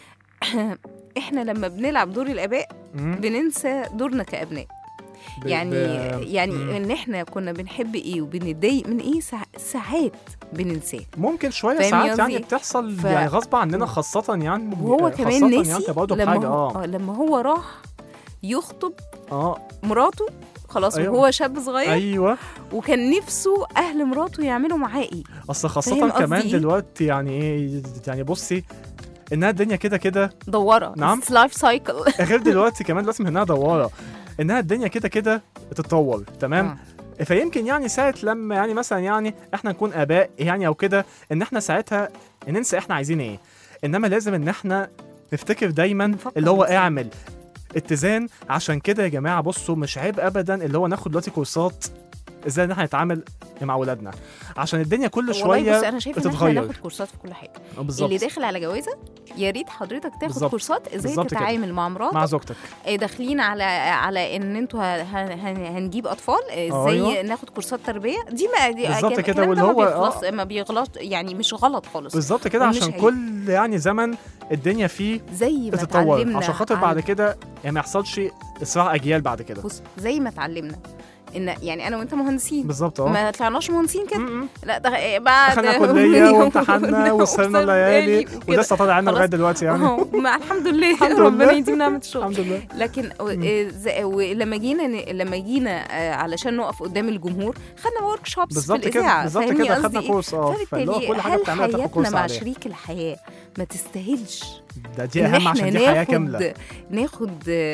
احنا لما بنلعب دور الاباء مم. بننسى دورنا كابناء ب- يعني ب- يعني مم. ان احنا كنا بنحب ايه وبنتضايق من ايه ساع... ساعات بننساه ممكن شويه فاهمني ساعات يعني قصدي؟ بتحصل ف- يعني غصب عننا خاصه يعني وهو خاصة كمان يعني نسي انت برضه لما بحاجه هو اه آه، لما هو راح يخطب اه مراته خلاص أيوة. وهو شاب صغير ايوه وكان نفسه اهل مراته يعملوا معاه ايه اصل فاهم خاصه كمان قصدي إيه؟ دلوقتي يعني ايه يعني بصي انها الدنيا كده كده دوره نعم. لايف سايكل غير دلوقتي كمان لازم انها دواره انها الدنيا كده كده بتتطور تمام فيمكن يعني ساعة لما يعني مثلا يعني احنا نكون اباء يعني او كده ان احنا ساعتها ننسى احنا عايزين ايه انما لازم ان احنا نفتكر دايما نفكر اللي هو إزاي. اعمل اتزان عشان كده يا جماعه بصوا مش عيب ابدا اللي هو ناخد دلوقتي كورسات ازاي ان احنا نتعامل مع اولادنا عشان الدنيا كل والله شويه بص انا شايفه ان احنا بتتغير. ناخد كورسات في كل حاجه آه، بالظبط اللي داخل على جوازه يا ريت حضرتك تاخد بالظبط. كورسات ازاي بالظبط كده. تتعامل مع مراتك مع زوجتك آه، داخلين على على ان انتوا ه- ه- هن- هنجيب اطفال آه، ازاي أيوة. ناخد كورسات تربيه دي ما دي بالظبط الكلام كده، ده واللي ما هو- بيخلص ما بيغلط يعني مش غلط خالص بالظبط كده ومش عشان عيب. كل يعني زمن الدنيا فيه زي ما بتتطور اتعلمنا عشان خاطر عن- بعد كده يعني ما يحصلش صراع اجيال بعد كده بص زي ما اتعلمنا ان يعني انا وانت مهندسين بالظبط اه ما طلعناش مهندسين كده م- م. لا ده بعد دخلنا كليه وامتحنا وسهرنا الليالي وكده. ولسه طالع عنا خلاص. لغايه دلوقتي يعني أهو، ما الحمد لله الحمد ربنا لله. يديم نعمه الشغل الحمد لله لكن و- آه، ز- ولما جينا ن- لما جينا آه، علشان نقف قدام الجمهور خدنا ورك شوبس في بالظبط كده الاذاعه بالظبط فاهمني كده قصدي خدنا إيه؟ كورس اه فاللي هو فبالتالي كل حاجه هل بتعملها تاخد حياتنا كورس مع عليها شريك الحياه ما تستاهلش ده دي إن اهم إحنا عشان دي حياه ناخد كامله ناخد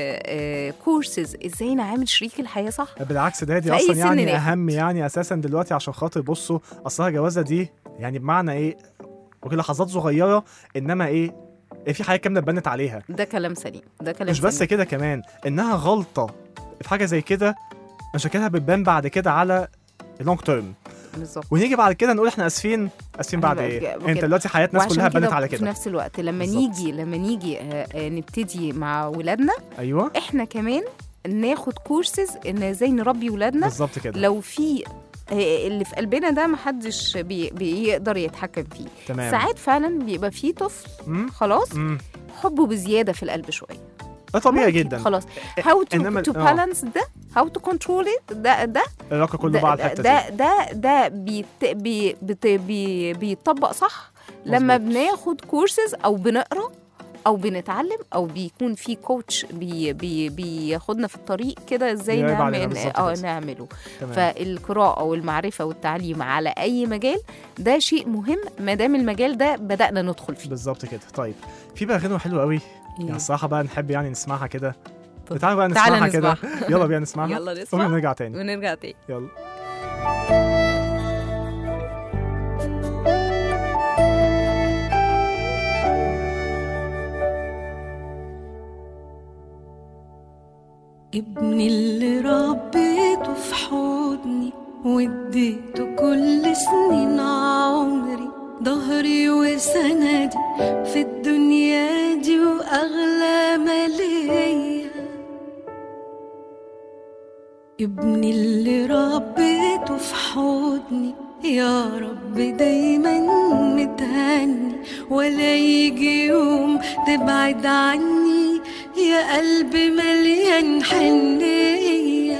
كورسز ازاي نعامل شريك الحياه صح بالعكس ده دي في أي اصلا سن يعني ناخد. اهم يعني اساسا دلوقتي عشان خاطر بصوا اصلها جوازه دي يعني بمعنى ايه وكل لحظات صغيره انما ايه إيه في حياه كامله اتبنت عليها ده كلام سليم ده كلام مش بس سليم. كده كمان انها غلطه في حاجه زي كده مشاكلها بتبان بعد كده على اللونج تيرم بالظبط ونيجي بعد كده نقول احنا اسفين اسفين بعد أيوة، ايه بجد- انت دلوقتي حياه ناس وعشان كلها كده بنت على في كده نفس الوقت لما بالظبط. نيجي لما نيجي آه، آه، نبتدي مع ولادنا ايوه احنا كمان ناخد كورسز ان ازاي نربي ولادنا بالظبط كده لو في آه، اللي في قلبنا ده محدش بي بيقدر يتحكم فيه تمام ساعات فعلا بيبقى فيه طفل مم؟ خلاص مم. حبه بزياده في القلب شويه آه، طبيعي ممكن، جدا خلاص هاو تو إنما- تو آه. بالانس ده هاو تو كنترول ده ده العلاقه كله ده بقى على الحته دي ده ده ده بيت بي بت بي بيطبق صح لما مظبوط. بناخد كورسز او بنقرا او بنتعلم او بيكون في كوتش بي بي بياخدنا في الطريق كده ازاي بيراقب علينا نعمل بالظبط اه كده. نعمله تمام. فالقراءه والمعرفه والتعليم على اي مجال ده شيء مهم ما دام المجال ده بدانا ندخل فيه بالظبط كده طيب في بقى غنوه حلوه قوي يعني إيه؟ الصراحه بقى نحب يعني نسمعها كده طب تعالوا بقى تعالى نسمعها كده نسمعها. يلا بينا نسمعها يلا نسمع قومي ونرجع تاني ونرجع تاني يلا ابني اللي ربيته في حضني واديته كل سنين عمري ظهري وسندي في الدنيا دي واغلى ما ليا ابني اللي ربيته في حضني يا رب دايما متهني ولا يجي يوم تبعد عني يا قلبي مليان حنية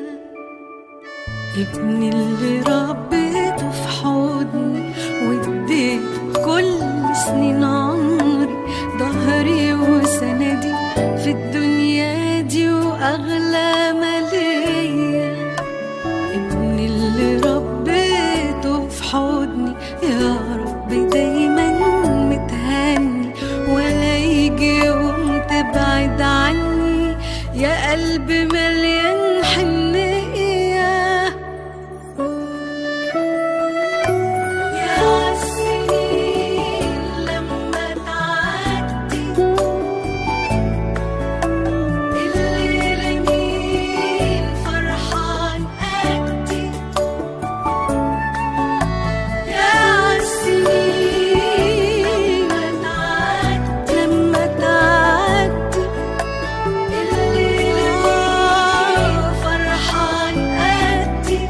ابني اللي ربيته في حضني واديته كل سنين عمري ظهري وسندي في الدنيا دي واغلى ما ليا ابني اللي ربيته في حضني يا رب دايما متهني ولا يجي يوم تبعد عني يا قلبي مليان حنية يا سنين لما تعدي الليلة مين فرحان قدي يا سنين لما تعدي الليلة مين فرحان قدي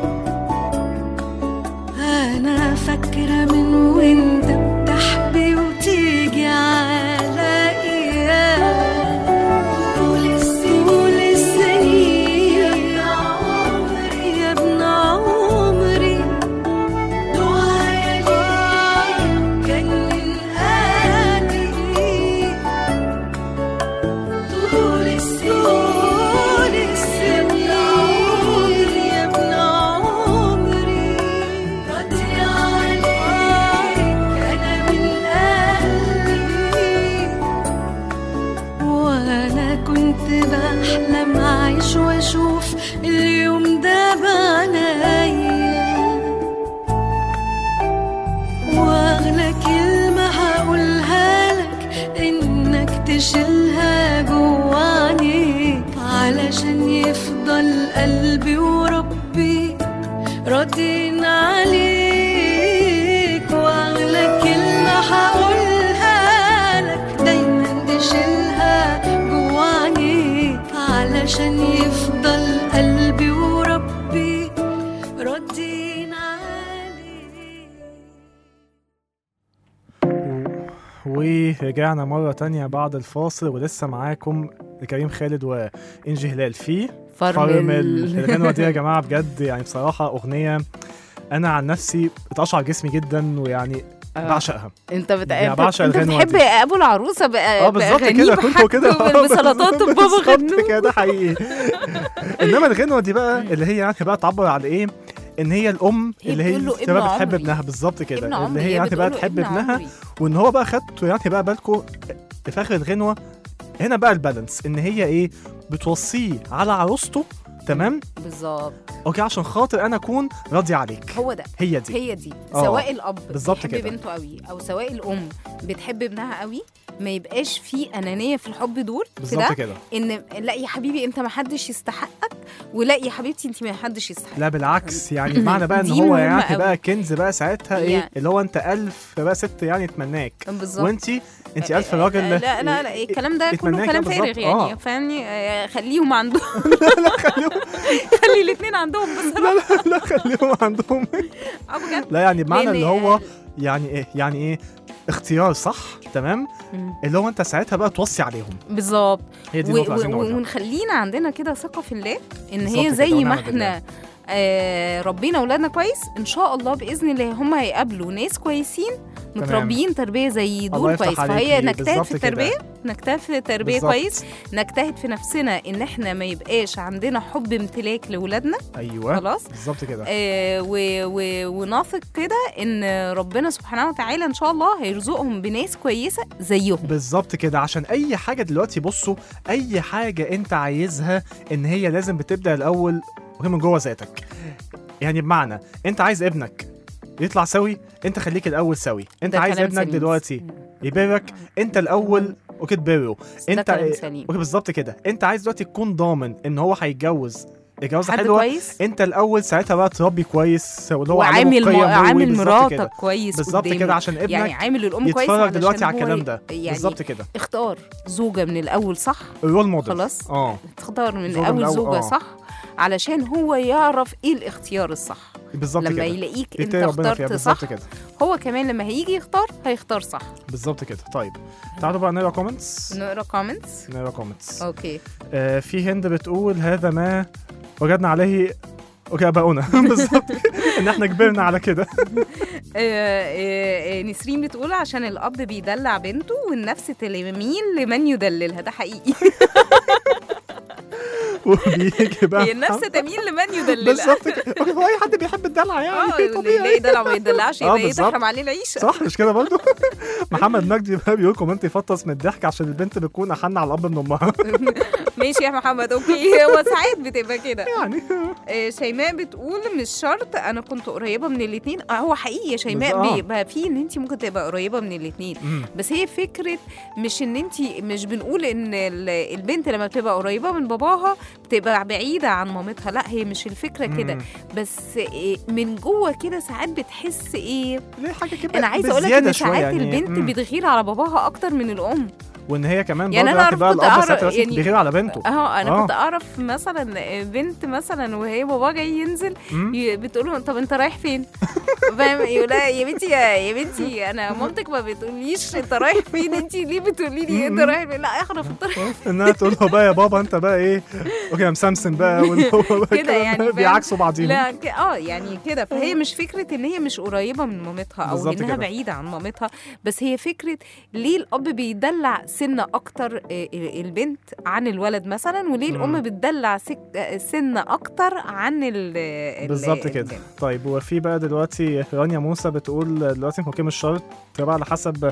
أنا فاكرة من وانت بتحبي وتيجي على إيام طول السنين السنين يا عمري يا ابن عمري دعايا ليك كان من قلبي طول السنين السنين يا ابن عمري راضي عليك أنا من قلبي وأنا كنت بحلم أعيش وأشوف اليوم ده بعينيا واغلى كلمة هقولها لك انك تشيلها جوا عينيك علشان يفضل قلبي وربي راضين عليك واغلى كلمة هقولها لك دايما تشيلها جوا عينيك علشان يفضل قلبي وربي راضين عليك ورجعنا مرة تانية بعد الفاصل ولسه معاكم كريم خالد وإنجي هلال في فرمل. الغنوة دي يا جماعة بجد يعني بصراحة أغنية أنا عن نفسي بتقشعر جسمي جدا ويعني آه. بعشقها انت بت... يعني انت, بعشق انت الغنوة بتحب دي. ابو العروسه بقى اه بالظبط بأغانيه كده كنت كده بحاجته بسلطات بابا بالظبط غنوج كده ده حقيقي انما الغنوه دي بقى اللي هي يعني بقى تعبر على ايه ان هي الام هي اللي هي بتقول له ابن تبقى بتحب عمري. ابنها بالظبط كده ابن اللي عمري هي يعني بقى تحب ابنها وان هو بقى خدته يعني بقى بالكو في اخر الغنوه هنا بقى البالانس ان هي ايه بتوصيه على عروسته تمام بالظبط اوكي عشان خاطر انا اكون راضي عليك هو ده هي دي هي دي آه، سواء الاب بالظبط بيحب كده. بنته قوي او سواء الام بتحب ابنها قوي ما يبقاش في انانيه في الحب دول في بالظبط ده كده ان لا يا حبيبي انت ما حدش يستحقك ولا يا حبيبتي انت ما حدش يستحقك لا بالعكس يعني معنى بقى ان دي هو مهمة يعني قوي. بقى كنز بقى ساعتها ايه يعني. اللي هو انت ألف بقى ست يعني تمناك بالظبط وانتي انت ألف راجل لا لا لا, لا الكلام ده كله يتمناك كلام بالظبط. فارغ يعني آه. فاهمني آه، خليهم عندهم خلي الاثنين عندهم بصراحه لا خليهم عندهم اه بجد لا يعني بمعنى لأن- اللي هو يعني ايه يعني ايه اختيار صح تمام مم. اللي هو انت ساعتها بقى توصي عليهم بالظبط هي دي و- النقطه اللي عايزين و- نقولها ونخلينا عندنا كده ثقه في الله ان بالظبط هي كده، زي ما ونعم احنا آه ربنا اولادنا كويس ان شاء الله باذن الله هم هيقابلوا ناس كويسين متربيين تربيه زي الله دول يفتح كويس فهي عليكي، نجتهد بالظبط في كده. التربيه نجتهد في التربيه بالظبط. كويس نجتهد في نفسنا ان احنا ما يبقاش عندنا حب امتلاك لاولادنا ايوه خلاص بالظبط كده آه و و ونثق كده ان ربنا سبحانه وتعالى ان شاء الله هيرزقهم بناس كويسه زيهم بالظبط كده عشان اي حاجه دلوقتي بصوا اي حاجه انت عايزها ان هي لازم بتبدا الاول وهي من جوه ذاتك يعني بمعنى انت عايز ابنك يطلع سوي انت خليك الاول سوي انت ده عايز كلام ابنك سليم. دلوقتي يبارك انت الاول اوكي تبره ده انت كلام سليم اوكي بالظبط كده انت عايز دلوقتي تكون ضامن ان هو هيتجوز الجوازه حد حلوه كويس انت الاول ساعتها بقى تربي كويس واللي هو وعامل علمه م... قيم عامل بالظبط كده. مراتك كويس بالظبط قدامه. كده عشان ابنك يعني عامل الام كويس يتفرج علشان دلوقتي على هو الكلام ي- ده يعني بالظبط كده اختار زوجه من الاول صح الرول موديل خلاص اه تختار من زوجة من اول الأول، زوجه آه. صح علشان هو يعرف ايه الاختيار الصح بالظبط لما كده يلاقيك انت يتقي ربنا فيها اخترت صح بالظبط كده هو كمان لما هيجي يختار هيختار صح بالظبط كده طيب تعالوا بقى نقرا كومنتس نقرا كومنتس نقرا كومنتس اوكي آه في هند بتقول هذا ما وجدنا عليه وجابونا بالظبط ان احنا كبرنا على كده آه، آه، آه، نسرين بتقول عشان الاب بيدلع بنته والنفس تميل لمن يدللها ده حقيقي وبيجي بقى هي النفس تميل لمن يدللها بالظبط كده أوكي، هو اي حد بيحب الدلع اه يعني اللي طبيعي يلاقي دلع ما يدلعش آه، يبقى بالظبط. يتحرم عليه العيشه صح مش كده برضه محمد مجدي بقى بيقول كومنت يفطس من الضحك عشان البنت بتكون احن على الاب من امها ماشي يا محمد اوكي هو ساعات بتبقى كده يعني آه، شيماء بتقول مش شرط انا كنت قريبه من الاثنين هو حقيقي يا شيماء بس- آه. بيبقى في ان انت ممكن تبقى قريبه من الاثنين مم. بس هي فكره مش ان انت مش بنقول ان ال- البنت لما بتبقى قريبه من باباها بتبقى بعيده عن مامتها لا هي مش الفكره كده مم. بس إيه من جوه كده ساعات بتحس ايه ليه حاجه كده انا عايزه اقول لك بزيادة ان شوية ساعات يعني. البنت مم. بتغير على باباها اكتر من الام وان هي كمان يعني برضه أنا دلوقتي بقى كنت الاب أعرف- ساعتها مثلا يعني- بيغير على بنته اه انا آه. كنت اعرف مثلا بنت مثلا وهي بابا جاي ينزل مم. ي- بتقول له طب انت رايح فين؟ فاهم يقول لها يا بنتي يا, يا بنتي انا مامتك ما بتقوليش انت رايح فين انت ليه بتقولي لي انت مم. رايح فين؟ لا احنا في الطريق انها تقول له بقى يا بابا انت بقى ايه اوكي يا مسمسم بقى واللي هو بقى كده يعني فاهم؟ بيعكسوا بعضيهم لا ك- اه يعني كده فهي مش فكره ان هي مش قريبه من مامتها او بالظبط انها كده. بعيده عن مامتها بس هي فكره ليه الاب بيدلع سنه اكتر آه، البنت عن الولد مثلا وليه مم. الام بتدلع سك- آه، سنه اكتر عن ال ال- بالظبط كده البنت. طيب وفي بقى دلوقتي رانيا موسى بتقول دلوقتي هو مش شرط بقى على حسب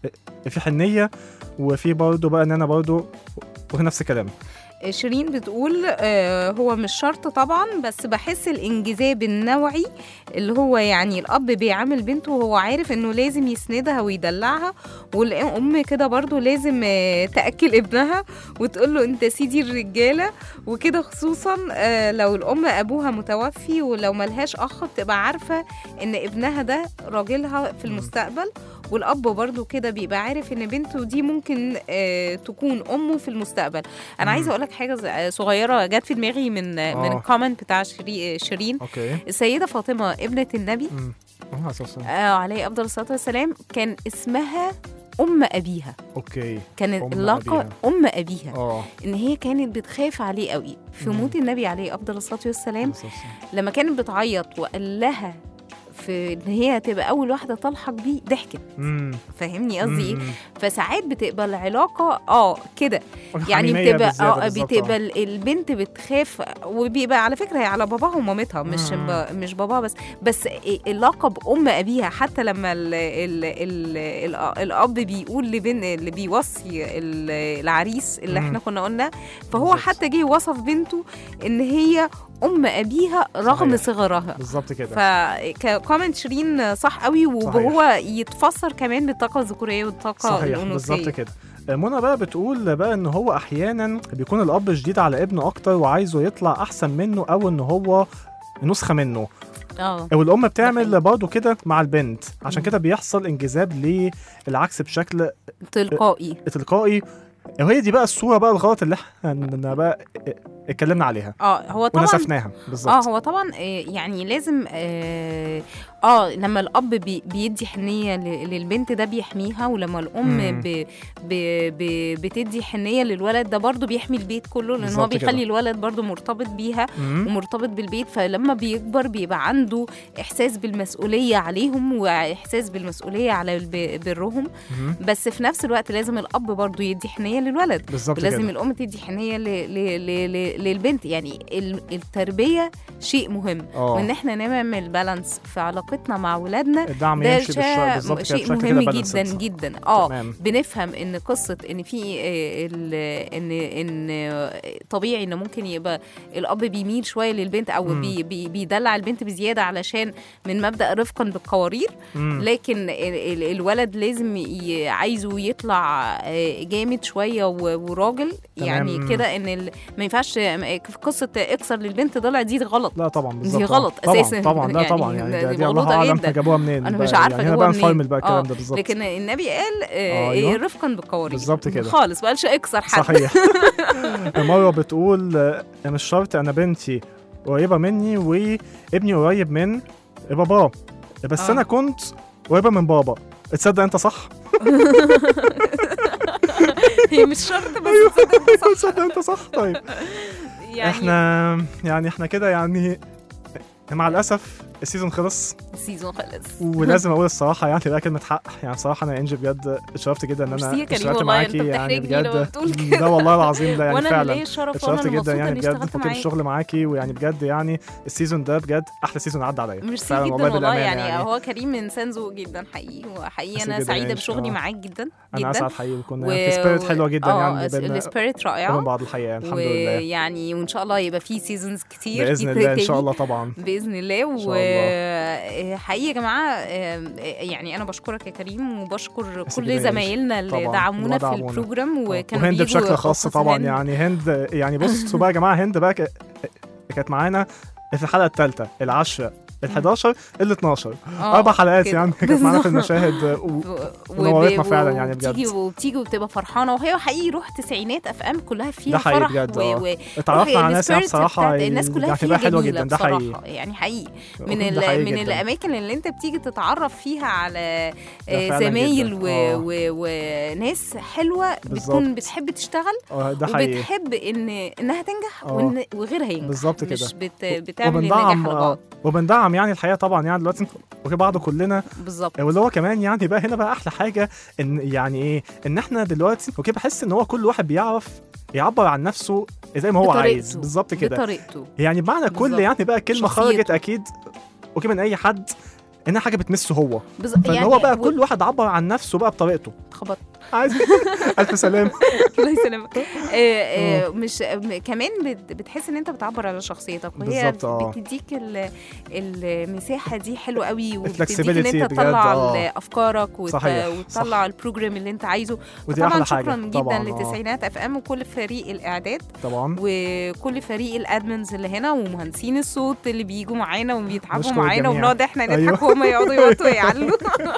في حنيه وفي برضه بقى ان انا برضه ونفس الكلام شيرين بتقول آه، هو مش شرط طبعا بس بحس الانجذاب النوعي اللي هو يعني الاب بيعامل بنته وهو عارف انه لازم يسندها ويدلعها والام كده برضو لازم آه، تاكل ابنها وتقول له انت سيدي الرجاله وكده خصوصا آه، لو الام ابوها متوفي ولو ملهاش اخ بتبقى عارفه ان ابنها ده راجلها في المستقبل والاب برضو كده بيبقى عارف ان بنته دي ممكن آه، تكون امه في المستقبل انا عايزه اقول لك حاجه ز- صغيره جت في دماغي من من آه. الكومنت بتاع شيري- شيرين اوكي السيده فاطمه ابنه النبي امم اه أساساً. آه عليه افضل الصلاه والسلام كان اسمها ام ابيها اوكي كان أم اللقب أبيها. ام ابيها اه ان هي كانت بتخاف عليه قوي في مم. موت النبي عليه افضل الصلاه والسلام أساساً. لما كانت بتعيط وقال لها في ان هي تبقى اول واحده تلحق بيه ضحكت امم فاهمني قصدي ايه مم. فساعات بتبقى العلاقه اه كده يعني حميمية بتبقى بالزيادة اه بالظبط، بتبقى آه. ال- البنت بتخاف وبيبقى على فكره هي على باباها ومامتها مش مم. ب... مش باباها بس بس اللقب ام ابيها حتى لما ال... ال... ال... ال... الاب بيقول لبن اللي بيوصي ال- العريس اللي مم. احنا كنا قلنا فهو بالظبط. حتى جه وصف بنته ان هي ام ابيها رغم صحيح. صغرها بالظبط كده فكومنت شيرين صح قوي وهو يتفسر كمان بالطاقه الذكوريه والطاقه صحيح الانوثيه بالظبط كده منى بقى بتقول بقى ان هو احيانا بيكون الاب شديد على ابنه اكتر وعايزه يطلع احسن منه او ان هو نسخه منه اه والام بتعمل حقيقي. برضه كده مع البنت عشان مم. كده بيحصل انجذاب للعكس بشكل تلقائي تلقائي وهي دي بقى الصوره بقى الغلط اللي احنا بقى اتكلمنا عليها اه هو طبعا ونسفناها اه بالظبط هو طبعا آه، يعني لازم آه، اه لما الاب بي بيدي حنيه ل- للبنت ده بيحميها ولما الام مم. ب ب ب بتدي حنيه للولد ده برضو بيحمي البيت كله لان هو بالظبط كده. بيخلي الولد برضو مرتبط بيها مم. ومرتبط بالبيت فلما بيكبر بيبقى عنده احساس بالمسؤوليه عليهم واحساس بالمسؤوليه على الب- برهم مم. بس في نفس الوقت لازم الاب برضو يدي حنيه للولد بالظبط ولازم كده الام تدي حنيه ل... ل... ل... ل... للبنت يعني ال- التربيه شيء مهم اه وان احنا نعمل بالانس في علاقتنا مع ولادنا الدعم ده يمشي بالشوية شيء بالظبط كده شيء بشكل كده مهم balanced. جدا جدا اه تمام بنفهم ان قصه ان في آه، ال- ان ان آه، طبيعي ان ممكن يبقى الاب بيميل شويه للبنت او مم. بي بي بيدلع البنت بزياده علشان من مبدا رفقا بالقوارير مم. لكن ال- ال- الولد لازم ي- عايزه يطلع آه، جامد شويه و- وراجل تمام. يعني مم. كده ان ال- ما ينفعش في قصه اكسر للبنت ضلع دي غلط لا طبعا بالظبط دي غلط طبعا أساساً. طبعا لا يعني طبعا يعني ده- ده دي دي الله مغلوطة اعلم جداً. جابوها منين انا بقى مش عارفه يعني هنا جابوها بقى نفرمل منين بقى الكلام آه، ده بالظبط لكن النبي قال آه، آه، أيوة. رفقا بالقوارير بالظبط كده. خالص ما قالش اكسر حد صحيح مرة بتقول آه، مش شرط أنا بنتي قريبة مني وابني قريب من باباه بس آه. أنا كنت قريبة من بابا تصدق أنت صح؟ هي مش شرط بس تصدق صح. تصدق أنت صح طيب يعني احنا يعني احنا كده يعني مع الأسف السيزون خلص السيزون خلص ولازم اقول الصراحه يعني بقى كلمه حق يعني صراحه انا انجي بجد اتشرفت جدا ان ميرسي انا يا كريم اشتغلت والله، معاكي أنت يعني بتحرجني لما بجد بتقول كده. ده والله العظيم ده يعني وانا فعلا اللي ليا الشرف وانا اتشرفت اللي جدا مبسوطه يعني اني بجد اشتغلت وكنت معاك الشغل معاكي ويعني بجد يعني السيزون ده بجد احلى سيزون عدى عليا ميرسي فعلا جدا والله والله بالامانه يعني, يعني هو كريم انسان ذوق جدا حقيقي وحقيقي ميرسي انا جدا سعيده يا بشغلي إنجي. معاك جدا انا جدا اسعد حقيقي وكنا و- في سبيريت و- حلوه جدا آه، يعني الس- بينا السبيريت وبين رائعه بعض الحقيقه يعني الحمد لله ويعني وان شاء الله يبقى في سيزونز كتير باذن كتير الله ان تاني. شاء الله طبعا باذن الله شاء وحقيقي يا جماعه آه، يعني انا بشكرك يا كريم وبشكر ميرسي كل جدا يا زمايلنا اللي طبعاً، دعمونا اللي في دعمونا. البروجرام وكانوا وهند بيجوا بشكل خاص قصص طبعا هند. يعني هند يعني بصوا بقى يا جماعه هند بقى ك- كانت معانا في الحلقه الثالثه العاشره ال 11 ال 12 آه، اربع حلقات كده. يعني كانت معانا في بالظبط. المشاهد و- و- ونورتنا وب- فعلا يعني وبتيجي بجد. وبتيجي وبتبقى فرحانه وهي حقيقي روح تسعينات اف ام كلها فيها ده حقيقي فرح بجد، و... آه. و... اتعرفنا روح على ناس يعني الspirits بصراحه بتاعت الناس كلها يعني فيها بقى حلوه جميلة جدا ده بصراحة. حقيقي يعني حقيقي ده من حقيقي ال... من جدا. الاماكن اللي انت بتيجي تتعرف فيها على ده آه، فعلاً زمايل جداً. و... آه. و... وناس حلوه بتكون بالظبط. بتحب تشتغل اه ده حقيقي وبتحب ان انها تنجح آه. وإن... وغيرها ينجح بالظبط مش كده. بت... بتعمل النجاح وبندعم لبعض آه، وبندعم يعني الحقيقه طبعا يعني دلوقتي وفي بعض كلنا بالظبط واللي هو كمان يعني بقى هنا بقى احلى حاجه ان يعني ايه ان احنا دلوقتي اوكي بحس ان هو كل واحد بيعرف يعبر عن نفسه زي ما هو بطريقته. عايز بالظبط كده بطريقته يعني بمعنى كل بالظبط. يعني بقى كلمه شخصيته. خرجت اكيد اوكي من اي حد انها حاجه بتمسه هو بالظبط فاللي هو بقى كل واحد عبر عن نفسه بقى بطريقته خبط عايز الف سلام الله يسلمك آه، آه، مش م- كمان بت- بتحس ان انت بتعبر على شخصيتك وهي بالظبط، آه. بتديك ال- المساحه دي حلوه قوي وبتديك ان Flexibility انت بجد، تطلع آه. ال- افكارك وت- صحيح، وتطلع البروجرام اللي انت عايزه ودي طبعا احلى شكرا حاجه جدا طبعا آه. للتسعينات اف ام وكل فريق الاعداد طبعا وكل فريق الادمنز اللي هنا ومهندسين الصوت اللي بيجوا معانا وبيتعبوا نشكر معانا الجميع. وبنقعد احنا أيوه. نضحك وهم يقعدوا يوطوا ويعلوا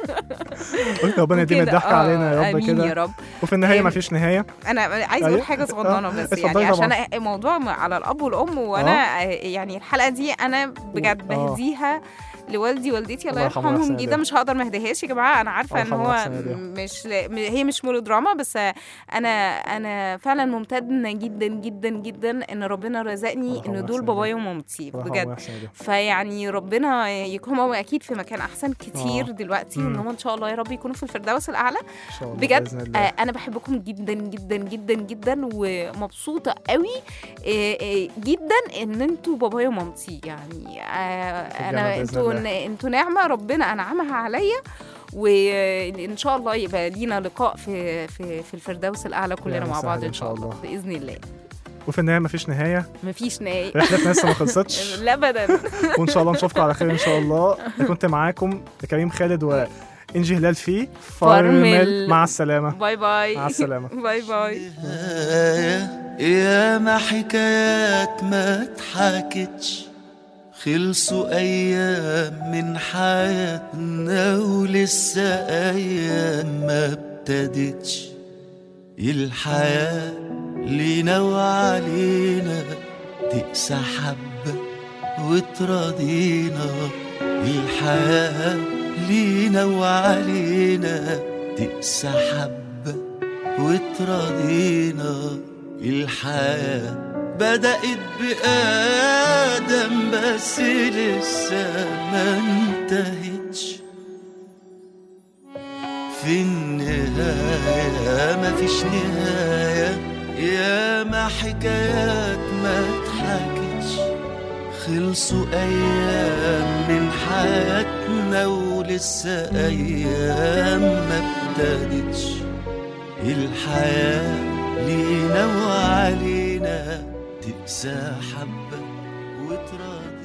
قلت ربنا يديم وكده. الضحك آه، علينا يا رب آمين يا كده رب وفي النهايه آم، مفيش نهايه انا عايزه أيوة. اقول حاجه صغننه آه، بس اتفضلي يعني طبعاً. عشان الموضوع م- على الاب والام وانا آه، يعني الحلقه دي انا بجد آه. بهديها لوالدي والدتي الله الله يرحمه يرحمهم ويحسن جدا إليه. مش هقدر ما اهديهاش يا جماعه انا عارفه ان الله يرحمه هو ويحسن إليه. مش ل- م- هي مش ميلودراما بس انا انا فعلا ممتنه جدا جدا جدا ان ربنا الله رزقني يرحمه ان دول ويحسن بابايا ومامتي الله يرحمه بجد ويحسن إليه. فيعني ربنا يكرمهم اكيد في مكان احسن كتير آه. دلوقتي مم. وان هم ان شاء الله يا رب يكونوا في الفردوس الاعلى ان شاء الله بجد باذن الله آه انا بحبكم جدا جدا جدا جدا ومبسوطه قوي آه آه جدا ان انتوا بابايا ومامتي يعني آه في الجنة انا بإذن انتوا الله. انتوا نعمه ربنا انعمها عليا وان شاء الله يبقى لينا لقاء في في في الفردوس الاعلى كلنا يعني مع بعض سهل ان شاء الله باذن الله وفي النهايه مفيش نهايه مفيش نهايه رحلتنا لسه ما خلصتش لا ابدا وان شاء الله نشوفكم على خير ان شاء الله كنت معاكم كريم خالد وانجي هلال في فرمل. مع السلامه باي باي مع السلامه باي باي نهاية ياما حكايات ما اتحكتش خلصوا أيام من حياتنا ولسه أيام ما ابتدتش الحياة لينا وعلينا تقسى حبة وتراضينا الحياة لينا وعلينا تقسى حبة وتراضينا الحياة بدأت بآدم بس لسه ما انتهتش في النهاية مفيش نهاية يا ما حكايات ما اتحكتش خلصوا أيام من حياتنا ولسه أيام ما ابتدتش الحياة لينا وعلينا تقسى حبة وتراضي